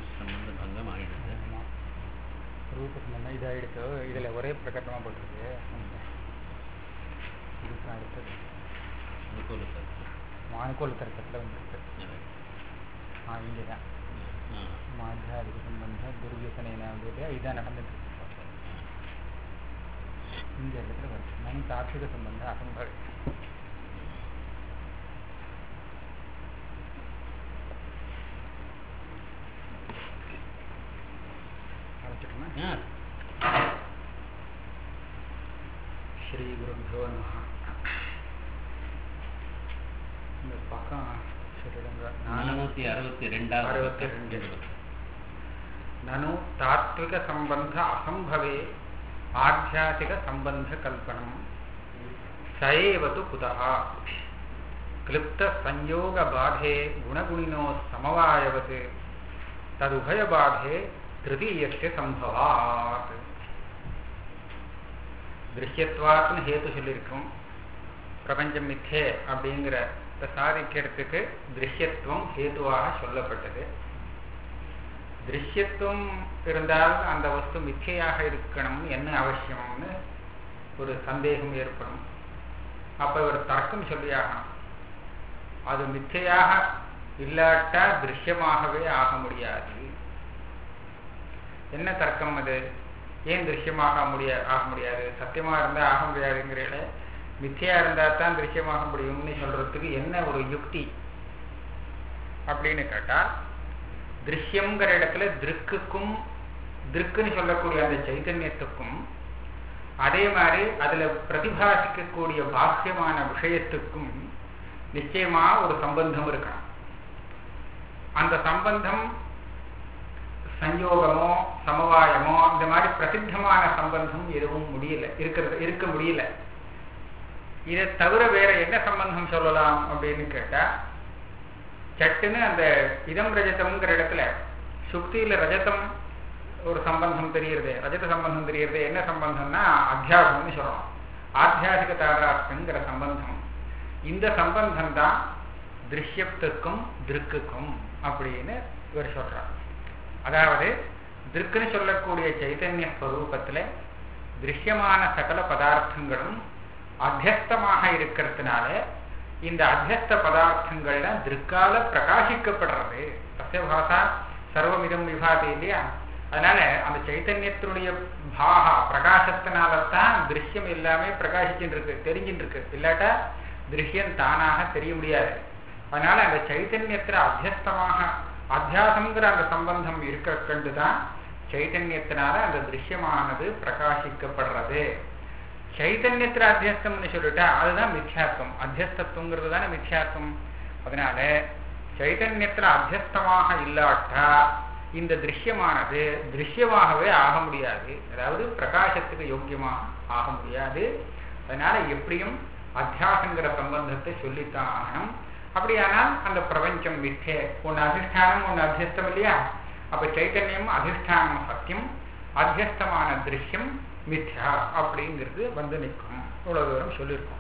சம்பந்த பங்கம் ஆயிடுது ஆமா. ரூப சம்பந்தம் இதாகிடுச்சு இதில் ஒரே பிரகடனமாக போட்டிருக்கு இதுக்கு அடுத்தது அனுகூல தர்க்கம் மானுகோல தர்க்கத்தில் வந்துருக்கு ஆ இங்கே தான் ஆ. மாத்தியாதிக சம்பந்தம் துர்வியசனைனா வந்து இதான் நடந்துட்டு இருக்கு இந்த இடத்துல வருது நான் தாத்விக சம்பந்தம் அசம்பவி ஆரம்பிச்சிட்டோமா ஆ. ஸ்ரீ குருபியோ நம இந்த பக்கம் சொல்லிடுங்க நானூத்தி அறுபத்தி ரெண்டாவது அறுபத்தி ரெண்டு. నను తాత్విక సంబంధ అసంభవే ఆధ్యాత్మిక సంబంధ కల్పనం సయేవతు కుతః క్లిప్త సంయోగ బాధే గుణగుణినో సమవాయవత్ తదుభయ బాధే తృతీయస్య సంభవాత్ திருஷ்யத்வாத்னு ஹேத்து சொல்லியிருக்கோம் பிரபஞ்சம் மித்தே அப்படிங்கிற சாதிக்கிறதுக்கு திருஷ்யத்துவம் ஹேதுவாக சொல்லப்பட்டது திருஷ்யத்துவம் இருந்தால் அந்த வஸ்து மிச்சையாக இருக்கணும் என்ன அவசியம்னு ஒரு சந்தேகம் ஏற்படும் அப்ப ஒரு தர்க்கம் சொல்லியாகணும் அது மிச்சையாக இல்லாட்டா திருஷ்யமாகவே ஆக முடியாது என்ன தர்க்கம் அது ஏன் திருஷ்யமாக முடிய ஆக முடியாது சத்தியமா இருந்தா ஆக முடியாதுங்கிறத மிச்சையா இருந்தா தான் திருஷ்யமாக முடியும்னு சொல்றதுக்கு என்ன ஒரு யுக்தி அப்படின்னு கேட்டா திருஷ்யம்ங்கிற இடத்துல திருக்குக்கும் திருக்குன்னு சொல்லக்கூடிய அந்த சைத்தன்யத்துக்கும் அதே மாதிரி அதுல பிரதிபாசிக்கக்கூடிய பாக்கியமான விஷயத்துக்கும் நிச்சயமா ஒரு சம்பந்தம் இருக்கணும் அந்த சம்பந்தம் சஞ்சோகமோ சமவாயமோ இந்த மாதிரி பிரசித்தமான சம்பந்தம் எதுவும் முடியல இருக்கிறது இருக்க முடியல இதை தவிர வேற என்ன சம்பந்தம் சொல்லலாம் அப்படின்னு கேட்டா சட்டுன்னு அந்த இதம் ரஜதம்ங்கிற இடத்துல சுக்தியில ரஜதம் ஒரு சம்பந்தம் தெரியுறது ரஜத சம்பந்தம் தெரியுறது என்ன சம்பந்தம்னா அத்தியாசம்னு சொல்றோம் ஆத்தியாசிக தாராஸ்திங்கிற சம்பந்தம் இந்த சம்பந்தம் தான் திருஷ்யத்துக்கும் திருக்குக்கும் அப்படின்னு இவர் சொல்றார் அதாவது திருக்குன்னு சொல்லக்கூடிய சைத்தன்ய ஸ்வரூபத்துல திருஷ்யமான சகல பதார்த்தங்களும் அத்தியஸ்தமாக இருக்கிறதுனால இந்த அத்தியஸ்த பதார்த்தங்கள்ல திருக்கால பிரகாசிக்கப்படுறது சத்திய பாசா சர்வமிதம் விபாதி இல்லையா அதனால அந்த சைத்தன்யத்தினுடைய பாகா பிரகாசத்தினால்தான் திருஷ்யம் எல்லாமே பிரகாசிச்சுட்டு இருக்கு தெரிஞ்சுட்டு இருக்கு இல்லாட்டா திருஷ்யம் தானாக தெரிய முடியாது அதனால அந்த சைத்தன்யத்துல அத்தியஸ்தமாக அத்தியாசங்கிற அந்த சம்பந்தம் இருக்க கண்டுதான் சைத்தன்யத்தினால அந்த திருஷ்யமானது பிரகாசிக்கப்படுறது சைத்தன்யத்துல அத்தியஸ்தம்னு சொல்லிட்டா அதுதான் மித்யாத்வம் அத்தியஸ்தத்துவங்கிறது தானே மித்யாத்வம் அதனால சைத்தன்யத்துல அத்தியஸ்தமாக இல்லாட்டா இந்த திருஷ்யமானது திருஷ்யமாகவே ஆக முடியாது அதாவது பிரகாசத்துக்கு யோக்கியமாக ஆக முடியாது அதனால எப்படியும் அத்தியாசங்கிற சம்பந்தத்தை சொல்லித்தான் ஆகணும் அப்படியானால் அந்த பிரபஞ்சம் மித்தே ஒன்று அதிஷ்டானம் ஒன்று அத்தியஸ்தம் இல்லையா அப்ப சைத்தன்யம் அதிஷ்டானம் சத்தியம் அத்தியஸ்தமான திருஷ்யம் மித்யா அப்படிங்கிறது வந்து நிற்கும் இவ்வளவு தூரம் சொல்லியிருக்கோம்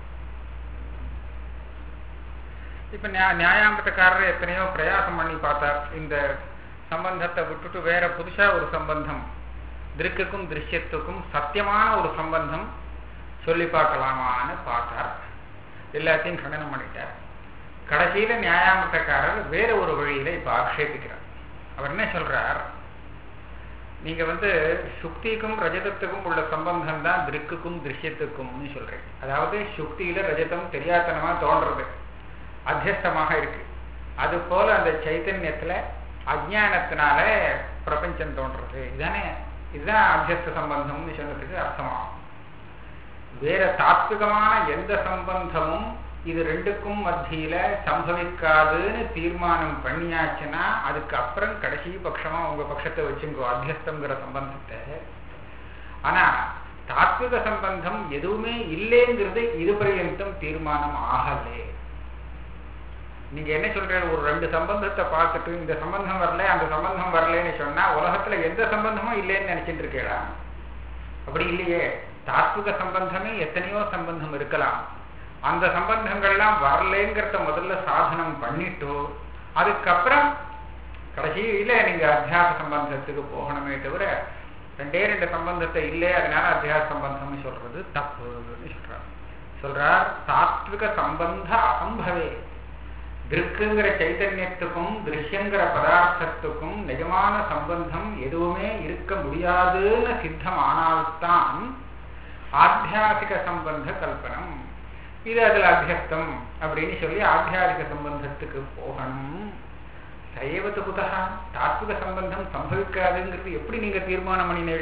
இப்ப நியாயாம்பத்தக்காரர் எத்தனையோ பிரயாசம் பண்ணி பார்த்தார் இந்த சம்பந்தத்தை விட்டுட்டு வேற புதுசா ஒரு சம்பந்தம் திருக்குக்கும் திருஷ்யத்துக்கும் சத்தியமான ஒரு சம்பந்தம் சொல்லி பார்க்கலாமான்னு பார்த்தார் எல்லாத்தையும் கண்டனம் பண்ணிட்டார் கடைசியில நியாயாமத்தக்காரர் வேற ஒரு வழியில இப்ப ஆக்ஷேபிக்கிறார் அவர் என்ன சொல்றார் நீங்க வந்து சுக்திக்கும் ரஜதத்துக்கும் உள்ள சம்பந்தம் தான் திருக்குக்கும் திருஷ்யத்துக்கும்னு சொல்றேன் அதாவது சுக்தியில ரஜதம் தெரியாதனமா தோன்றது அத்தியஸ்தமாக இருக்கு அது போல அந்த சைத்தன்யத்துல அஜானத்தினால பிரபஞ்சம் தோன்றது இதுதானே இதுதான் அத்தியஸ்த சம்பந்தம்னு சொன்னதுக்கு அர்த்தமாகும் வேற தாத்விகமான எந்த சம்பந்தமும் இது ரெண்டுக்கும் மத்தியில சம்பவிக்காதுன்னு தீர்மானம் பண்ணியாச்சுன்னா அதுக்கு அப்புறம் கடைசி பட்சமா உங்க பட்சத்தை வச்சுங்கோ அத்தியஸ்தங்கிற சம்பந்தத்தை ஆனா தாத்விக சம்பந்தம் எதுவுமே இல்லைங்கிறது இது பர்யந்தம் தீர்மானம் ஆகலே நீங்க என்ன சொல்றீங்க ஒரு ரெண்டு சம்பந்தத்தை பார்த்துட்டு இந்த சம்பந்தம் வரல அந்த சம்பந்தம் வரலன்னு சொன்னா உலகத்துல எந்த சம்பந்தமும் இல்லைன்னு நினைச்சிட்டு இருக்கீங்களா அப்படி இல்லையே தாத்விக சம்பந்தமே எத்தனையோ சம்பந்தம் இருக்கலாம் அந்த சம்பந்தங்கள்லாம் வரலைங்கிறத முதல்ல சாதனம் பண்ணிட்டு அதுக்கப்புறம் கடைசியில நீங்க அத்தியாச சம்பந்தத்துக்கு போகணுமே தவிர ரெண்டே ரெண்டு சம்பந்தத்தை இல்லை அதனால அத்தியாச சம்பந்தம்னு சொல்றது தப்புன்னு சொல்றார் சொல்றார் சாத்விக சம்பந்த அசம்பவே திருக்குங்கிற சைத்தன்யத்துக்கும் திருஷ்யங்கிற பதார்த்தத்துக்கும் நிஜமான சம்பந்தம் எதுவுமே இருக்க முடியாதுன்னு சித்தமானால்தான் ஆத்தியாசிக சம்பந்த கல்பனம் இது அதுல அத்தியஸ்தம் அப்படின்னு சொல்லி ஆத்தியாசிக சம்பந்தத்துக்கு போகணும் சைவத்து குதகா தாத்விக சம்பந்தம் சம்பவிக்காதுங்கிறது எப்படி நீங்க தீர்மானம் பண்ணினீள்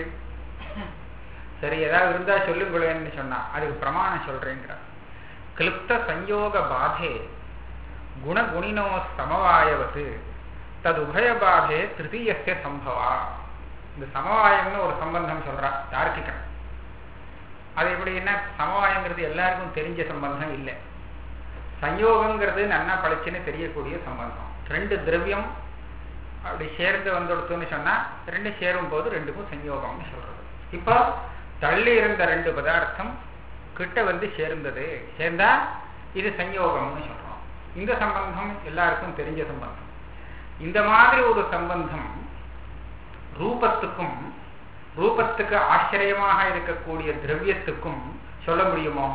சரி ஏதாவது இருந்தா சொல்லுங்களேன்னு சொன்னா அதுக்கு பிரமாணம் சொல்றேங்கிறார் கிளிப்த சஞ்சோக பாதே குணகுணினோ சமவாயவத்து தது உபயபாதே திருத்தீயஸ்ய சம்பவா இந்த சமவாயம்னு ஒரு சம்பந்தம் சொல்றா தார்க்கிகன் அது எப்படின்னா சமவாயங்கிறது எல்லாருக்கும் தெரிஞ்ச சம்பந்தம் இல்லை சயோகங்கிறது நன்னா பளிச்சுன்னு தெரியக்கூடிய சம்பந்தம் ரெண்டு திரவியம் அப்படி சேர்ந்து வந்துடுத்துன்னு சொன்னா ரெண்டு சேரும் போது ரெண்டுக்கும் சயோகம்னு சொல்றது இப்போ தள்ளி இருந்த ரெண்டு பதார்த்தம் கிட்ட வந்து சேர்ந்தது சேர்ந்தா இது சயோகம்னு சொல்றோம் இந்த சம்பந்தம் எல்லாருக்கும் தெரிஞ்ச சம்பந்தம் இந்த மாதிரி ஒரு சம்பந்தம் ரூபத்துக்கும் ரூபத்துக்கு ஆச்சரியமாக இருக்கக்கூடிய திரவியத்துக்கும் சொல்ல முடியுமோ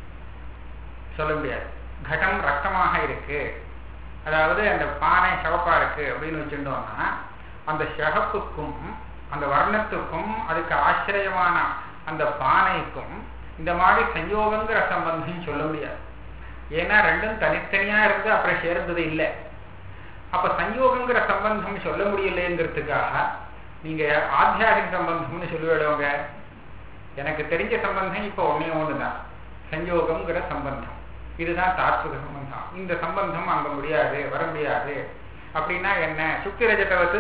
சொல்ல முடியாது கடம் ரத்தமாக இருக்கு அதாவது அந்த பானை சிவப்பா இருக்கு அப்படின்னு வச்சுட்டோம்னா அந்த சிகப்புக்கும் அந்த வர்ணத்துக்கும் அதுக்கு ஆச்சரியமான அந்த பானைக்கும் இந்த மாதிரி சயோகங்கிற சம்பந்தம் சொல்ல முடியாது ஏன்னா ரெண்டும் தனித்தனியா இருந்து அப்புறம் சேர்ந்தது இல்லை அப்ப சயோகங்கிற சம்பந்தம் சொல்ல முடியலைங்கிறதுக்காக நீங்க ஆத்தியாசிக சம்பந்தம்னு சொல்லுவேடவங்க எனக்கு தெரிஞ்ச சம்பந்தம் இப்ப ஒன்னே ஒண்ணுதான் சஞ்சோகம்ங்கிற சம்பந்தம் இதுதான் தாத்விக சம்பந்தம் இந்த சம்பந்தம் அங்க முடியாது வர முடியாது அப்படின்னா என்ன சுக்தி ரஜதவத்து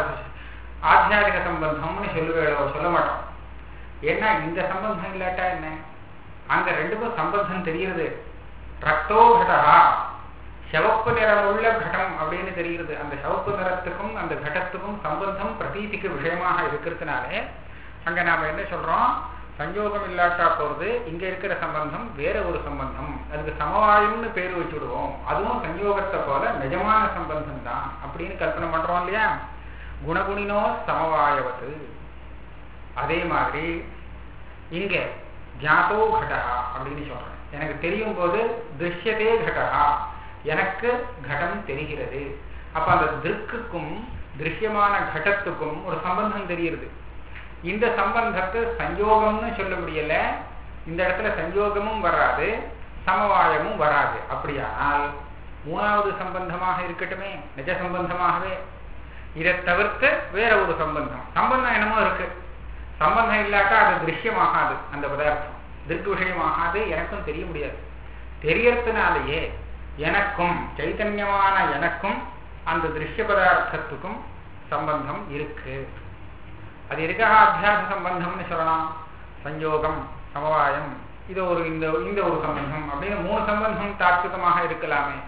ஆத்தியாசிக சம்பந்தம்னு சொல்லுவேடோ சொல்ல மாட்டோம் ஏன்னா இந்த சம்பந்தம் இல்லாட்டா என்ன அங்க ரெண்டுக்கும் சம்பந்தம் தெரியுது ரத்தோ கடா சிவப்பு நிறம் உள்ள கடம் அப்படின்னு தெரிகிறது அந்த சிவப்பு நிறத்துக்கும் அந்த கடத்துக்கும் சம்பந்தம் பிரதீதிக்கு விஷயமாக இருக்கிறதுனாலே அங்க நாம என்ன சொல்றோம் சஞ்சோகம் இல்லாட்டா போறது இங்க இருக்கிற சம்பந்தம் வேற ஒரு சம்பந்தம் அதுக்கு சமவாயம்னு பேர் வச்சுடுவோம் அதுவும் சஞ்சோகத்தை போல நிஜமான சம்பந்தம் தான் அப்படின்னு கல்பனை பண்றோம் இல்லையா குணகுணினோ சமவாயவத்து அதே மாதிரி இங்க ஜாதோ கடா அப்படின்னு சொல்றேன் எனக்கு தெரியும் போது திருஷ்யதே கடா எனக்கு கடம் தெரிகிறது அப்ப அந்த திருக்குக்கும் திருஷ்யமான கடத்துக்கும் ஒரு சம்பந்தம் தெரிகிறது இந்த சம்பந்தத்தை சஞ்சோகம்னு சொல்ல முடியல இந்த இடத்துல சஞ்சோகமும் வராது சமவாயமும் வராது அப்படியானால் மூணாவது சம்பந்தமாக இருக்கட்டுமே நிஜ சம்பந்தமாகவே இதை தவிர்த்து வேற ஒரு சம்பந்தம் சம்பந்தம் என்னமோ இருக்கு சம்பந்தம் இல்லாட்டா அது திருஷ்யமாகாது அந்த பதார்த்தம் திருக்கு விஷயமாகாது எனக்கும் தெரிய முடியாது தெரியறதுனாலேயே எனக்கும் சைத்தன்யமான எனக்கும் அந்த திருஷ்ய பதார்த்தத்துக்கும் சம்பந்தம் இருக்கு அது எதுக்காக அத்தியாச சம்பந்தம்னு சொல்லலாம் சஞ்சோகம் சமவாயம் இது ஒரு இந்த இந்த ஒரு சம்பந்தம் அப்படின்னு மூணு சம்பந்தம் தாத்விகமாக இருக்கலாமே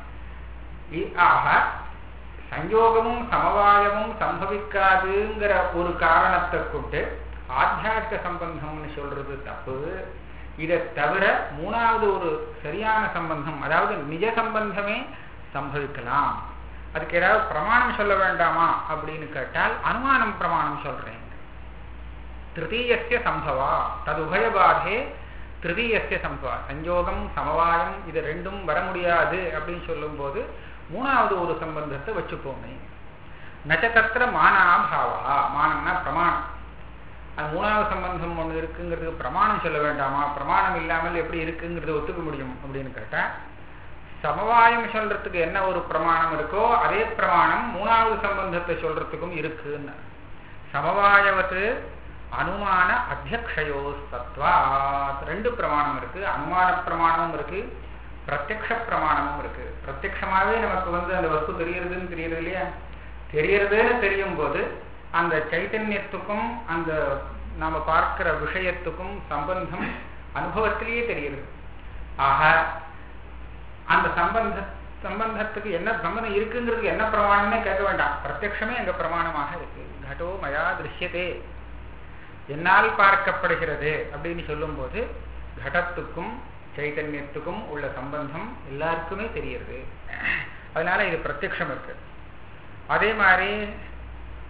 ஆக சஞ்சோகமும் சமவாயமும் சம்பவிக்காதுங்கிற ஒரு காரணத்தை கொண்டு ஆத்தியாசிக சம்பந்தம்னு சொல்றது தப்பு இதை தவிர மூணாவது ஒரு சரியான சம்பந்தம் அதாவது நிஜ சம்பந்தமே சம்பவிக்கலாம் அதுக்கு ஏதாவது பிரமாணம் சொல்ல வேண்டாமா அப்படின்னு கேட்டால் அனுமானம் பிரமாணம் சொல்றேன் திருத்தீயசிய சம்பவா தது உபயபாதே திருத்தீயசிய சம்பவா சஞ்சோகம் சமவாயம் இது ரெண்டும் வர முடியாது அப்படின்னு சொல்லும்போது மூணாவது ஒரு சம்பந்தத்தை வச்சுப்போமே நச்சத்திர மானாபாவா மானம்னா பிரமாணம் அது மூணாவது சம்பந்தம் ஒன்று இருக்குங்கிறதுக்கு பிரமாணம் சொல்ல வேண்டாமா பிரமாணம் இல்லாமல் எப்படி இருக்குங்கிறத ஒத்துக்க முடியும் அப்படின்னு கேட்டா சமவாயம் சொல்றதுக்கு என்ன ஒரு பிரமாணம் இருக்கோ அதே பிரமாணம் மூணாவது சம்பந்தத்தை சொல்றதுக்கும் இருக்குன்னு சமவாயவத்து அனுமான அத்தியக்ஷயோ தத்வா ரெண்டு பிரமாணம் இருக்கு அனுமான பிரமாணமும் இருக்கு பிரத்யக்ஷ பிரமாணமும் இருக்கு பிரத்யக்ஷமாவே நமக்கு வந்து அந்த வஸ்து தெரியறதுன்னு தெரியறது இல்லையா தெரியறதுன்னு தெரியும் போது அந்த சைத்தன்யத்துக்கும் அந்த நாம பார்க்கிற விஷயத்துக்கும் சம்பந்தம் அனுபவத்திலேயே தெரியுது ஆக அந்த சம்பந்த சம்பந்தத்துக்கு என்ன சம்பந்தம் இருக்குங்கிறதுக்கு என்ன பிரமாணம்னே கேட்க வேண்டாம் பிரத்யக்ஷமே அங்க பிரமாணமாக இருக்கு கடோ மயா திருஷ்யதே என்னால் பார்க்கப்படுகிறது அப்படின்னு சொல்லும்போது கடத்துக்கும் சைத்தன்யத்துக்கும் உள்ள சம்பந்தம் எல்லாருக்குமே தெரியுது அதனால இது பிரத்யக்ஷம் இருக்கு அதே மாதிரி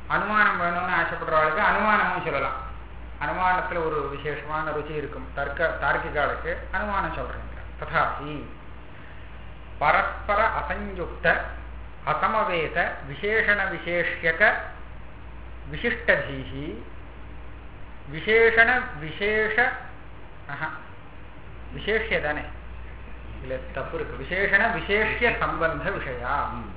அனுமானம் வேணும்னு ஆசைப்படுறவளுக்கு அனுமானமும் சொல்லலாம் அனுமானத்துல ஒரு விசேஷமான ருச்சி இருக்கும் தர்க்க தார்க்கிகாலுக்கு அனுமானம் சொல்றேங்க ததாஹி பரஸ்பர அசஞ்யுக்த அசமவேத விசேஷண விசேஷ்யக விசிஷ்டதீஹி விசேஷண விசேஷ ஆஹா, விசேஷ்ய தானே இல்ல தப்பு இருக்கு விசேஷண விசேஷ்ய சம்பந்த விஷயா ம்.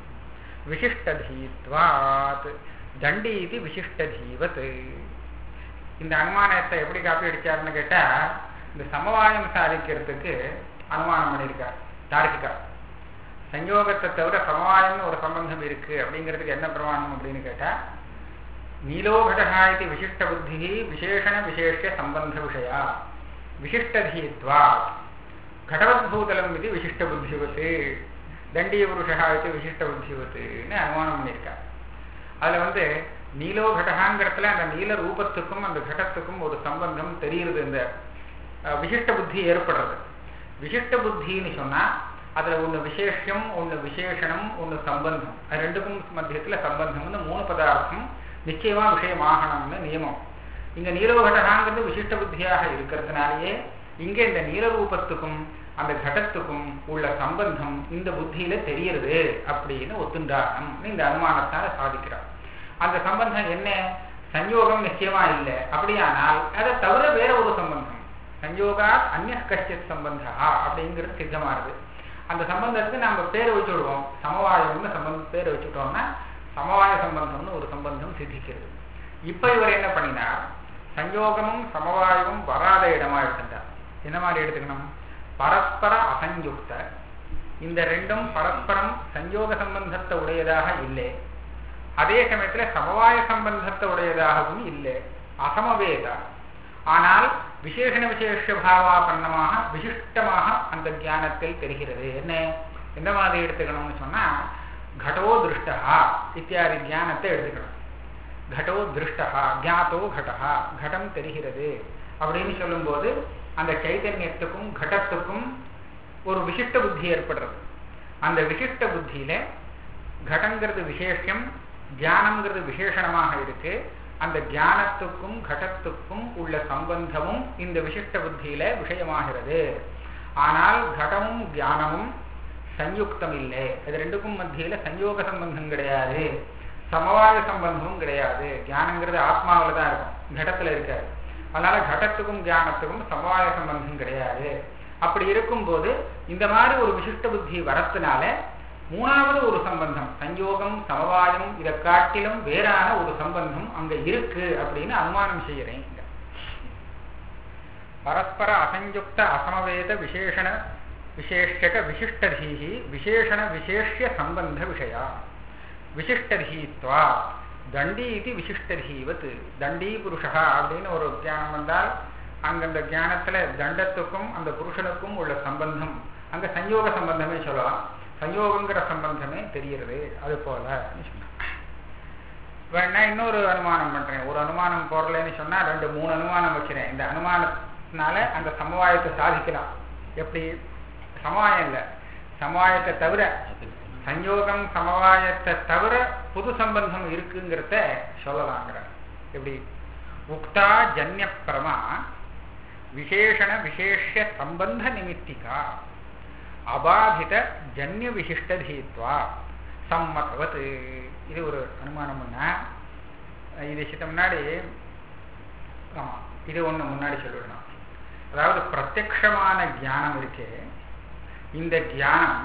விசிஷ்டதீத்வாத் தண்டி இது விசிஷ்டதீவத் இந்த அனுமானத்தை எப்படி காப்பி அடிச்சாருன்னு கேட்டா இந்த சமவாயம் சாதிக்கிறதுக்கு அனுமானம் பண்ணியிருக்கார் தார்க்கிகா சஞ்சோகத்தை தவிர சமவாயம்னு ஒரு சம்பந்தம் இருக்கு அப்படிங்கிறதுக்கு என்ன பிரமாணம் அப்படின்னு கேட்டா நீலோகடா இது விசிஷ்ட புத்தி விசேஷண விசேஷ சம்பந்த விஷயா விசிஷ்டதீத்வா கடவத்பூதலம் இது விசிஷ்ட புத்திவத்து தண்டிய புருஷா இது விசிஷ்ட புத்திவத்துன்னு அனுமானம் பண்ணியிருக்கார் அதுல வந்து நீலோ கடகாங்கிறதுல அந்த நீல ரூபத்துக்கும் அந்த கடத்துக்கும் ஒரு சம்பந்தம் தெரியுது இந்த அஹ், விசிஷ்ட புத்தி ஏற்படுறது விசிஷ்ட புத்தின்னு சொன்னா அதுல ஒண்ணு விசேஷம் ஒண்ணு விசேஷணம் ஒண்ணு சம்பந்தம் அது ரெண்டுக்கும் மத்தியத்துல சம்பந்தம்னு மூணு பதார்த்தம் நிச்சயமா விஷயமாகணும்னு நியமம் இங்க நீலோகடகாங்கிறது விசிஷ்ட புத்தியாக இருக்கிறதுனாலேயே இங்க இந்த நீலரூபத்துக்கும் அந்த கடத்துக்கும் உள்ள சம்பந்தம் இந்த புத்தியில தெரியறது அப்படின்னு ஒத்துண்டாகணும் இந்த அனுமானத்தால சாதிக்கிறார் அந்த சம்பந்தம் என்ன சஞ்சோகம் நிச்சயமா இல்லை அப்படியானால் அதை தவிர வேற ஒரு சம்பந்தம் சஞ்சோகா அந்நிய கஷ்டித் சம்பந்தா அப்படிங்கிறது சித்தமானது அந்த சம்பந்தத்துக்கு நம்ம பேர் வச்சு விடுவோம் சமவாயம்னு சம்பந்தம் பேர் வச்சுட்டோம்னா சமவாய சம்பந்தம்னு ஒரு சம்பந்தம் சித்திக்கிறது இப்ப இவர் என்ன பண்ணினார் சஞ்சோகமும் சமவாயமும் வராத இடமா எடுத்துட்டார் என்ன மாதிரி எடுத்துக்கணும் பரஸ்பர அசஞ்யுக்த இந்த ரெண்டும் பரஸ்பரம் சஞ்சோக சம்பந்தத்தை உடையதாக இல்லை அதே சமயத்துல சமவாய சம்பந்தத்தை உடையதாகவும் இல்லை அசமவேத ஆனால் விசேஷண விசேஷ பாவாபன்னமாக விசிஷ்டமாக அந்த ஞானத்தில் தெரிகிறது என்ன எந்த மாதிரி எடுத்துக்கணும்னு சொன்னா கடோ திருஷ்டா இத்தியாதி ஞானத்தை எடுத்துக்கணும் கடோ திருஷ்டா ஜாத்தோ கடஹா கடம் தெரிகிறது அப்படின்னு சொல்லும்போது அந்த சைத்தன்யத்துக்கும் கடத்துக்கும் ஒரு விசிஷ்ட புத்தி ஏற்படுறது அந்த விசிஷ்ட புத்தியில கடங்கிறது விசேஷம் தியானம்ங்கிறது விசேஷணமாக இருக்கு அந்த தியானத்துக்கும் கடத்துக்கும் உள்ள சம்பந்தமும் இந்த விசிஷ்ட புத்தியில விஷயமாகிறது ஆனால் கடமும் தியானமும் சயுக்தம் இல்லை இது ரெண்டுக்கும் மத்தியில சஞ்சோக சம்பந்தம் கிடையாது சமவாய சம்பந்தமும் கிடையாது தியானங்கிறது ஆத்மாவில தான் இருக்கும் கடத்துல இருக்காது அதனால கடத்துக்கும் தியானத்துக்கும் சமவாய சம்பந்தம் கிடையாது அப்படி இருக்கும்போது இந்த மாதிரி ஒரு விசிஷ்ட புத்தி வரத்தினால மூணாவது ஒரு சம்பந்தம் சஞ்சோகம் சமவாயம் இதை காட்டிலும் வேறான ஒரு சம்பந்தம் அங்க இருக்கு அப்படின்னு அனுமானம் செய்யறேன் இங்க. பரஸ்பர அசஞ்சுக்த அசமவேத விசேஷண விசேஷக விசிஷ்டதீஹி விசேஷண விசேஷ்ய சம்பந்த விஷயா விசிஷ்டதீத்வா தண்டி இது விசிஷ்டதீவத் தண்டி புருஷா அப்படின்னு ஒரு தியானம் வந்தால் அங்க அந்த தியானத்துல தண்டத்துக்கும் அந்த புருஷனுக்கும் உள்ள சம்பந்தம் அங்க சஞ்சோக சம்பந்தமே சொல்லலாம் சயோகங்கிற சம்பந்தமே தெரிகிறது அது போல வேணா இன்னொரு அனுமானம் பண்றேன் ஒரு அனுமானம் போடலன்னு சொன்னா ரெண்டு மூணு அனுமானம் வைக்கிறேன் இந்த அனுமானத்தினால அந்த சமவாயத்தை சாதிக்கலாம் எப்படி சமவாயம் இல்லை சமவாயத்தை தவிர சஞ்சோகம் சமவாயத்தை தவிர புது சம்பந்தம் இருக்குங்கிறத சொல்லலாங்கிற எப்படி உக்தா ஜன்ய பிரமா விசேஷண விசேஷ சம்பந்த நிமித்திகா அபாதித ஜன்ய விசிஷ்டதீத்வா சம்மதவத் இது ஒரு அனுமானம் பண்ணா இது சித்த முன்னாடி ஆமா இது ஒண்ணு முன்னாடி சொல்லிடணும் அதாவது பிரத்யக்ஷமான ஞானம் இருக்கே இந்த ஞானம்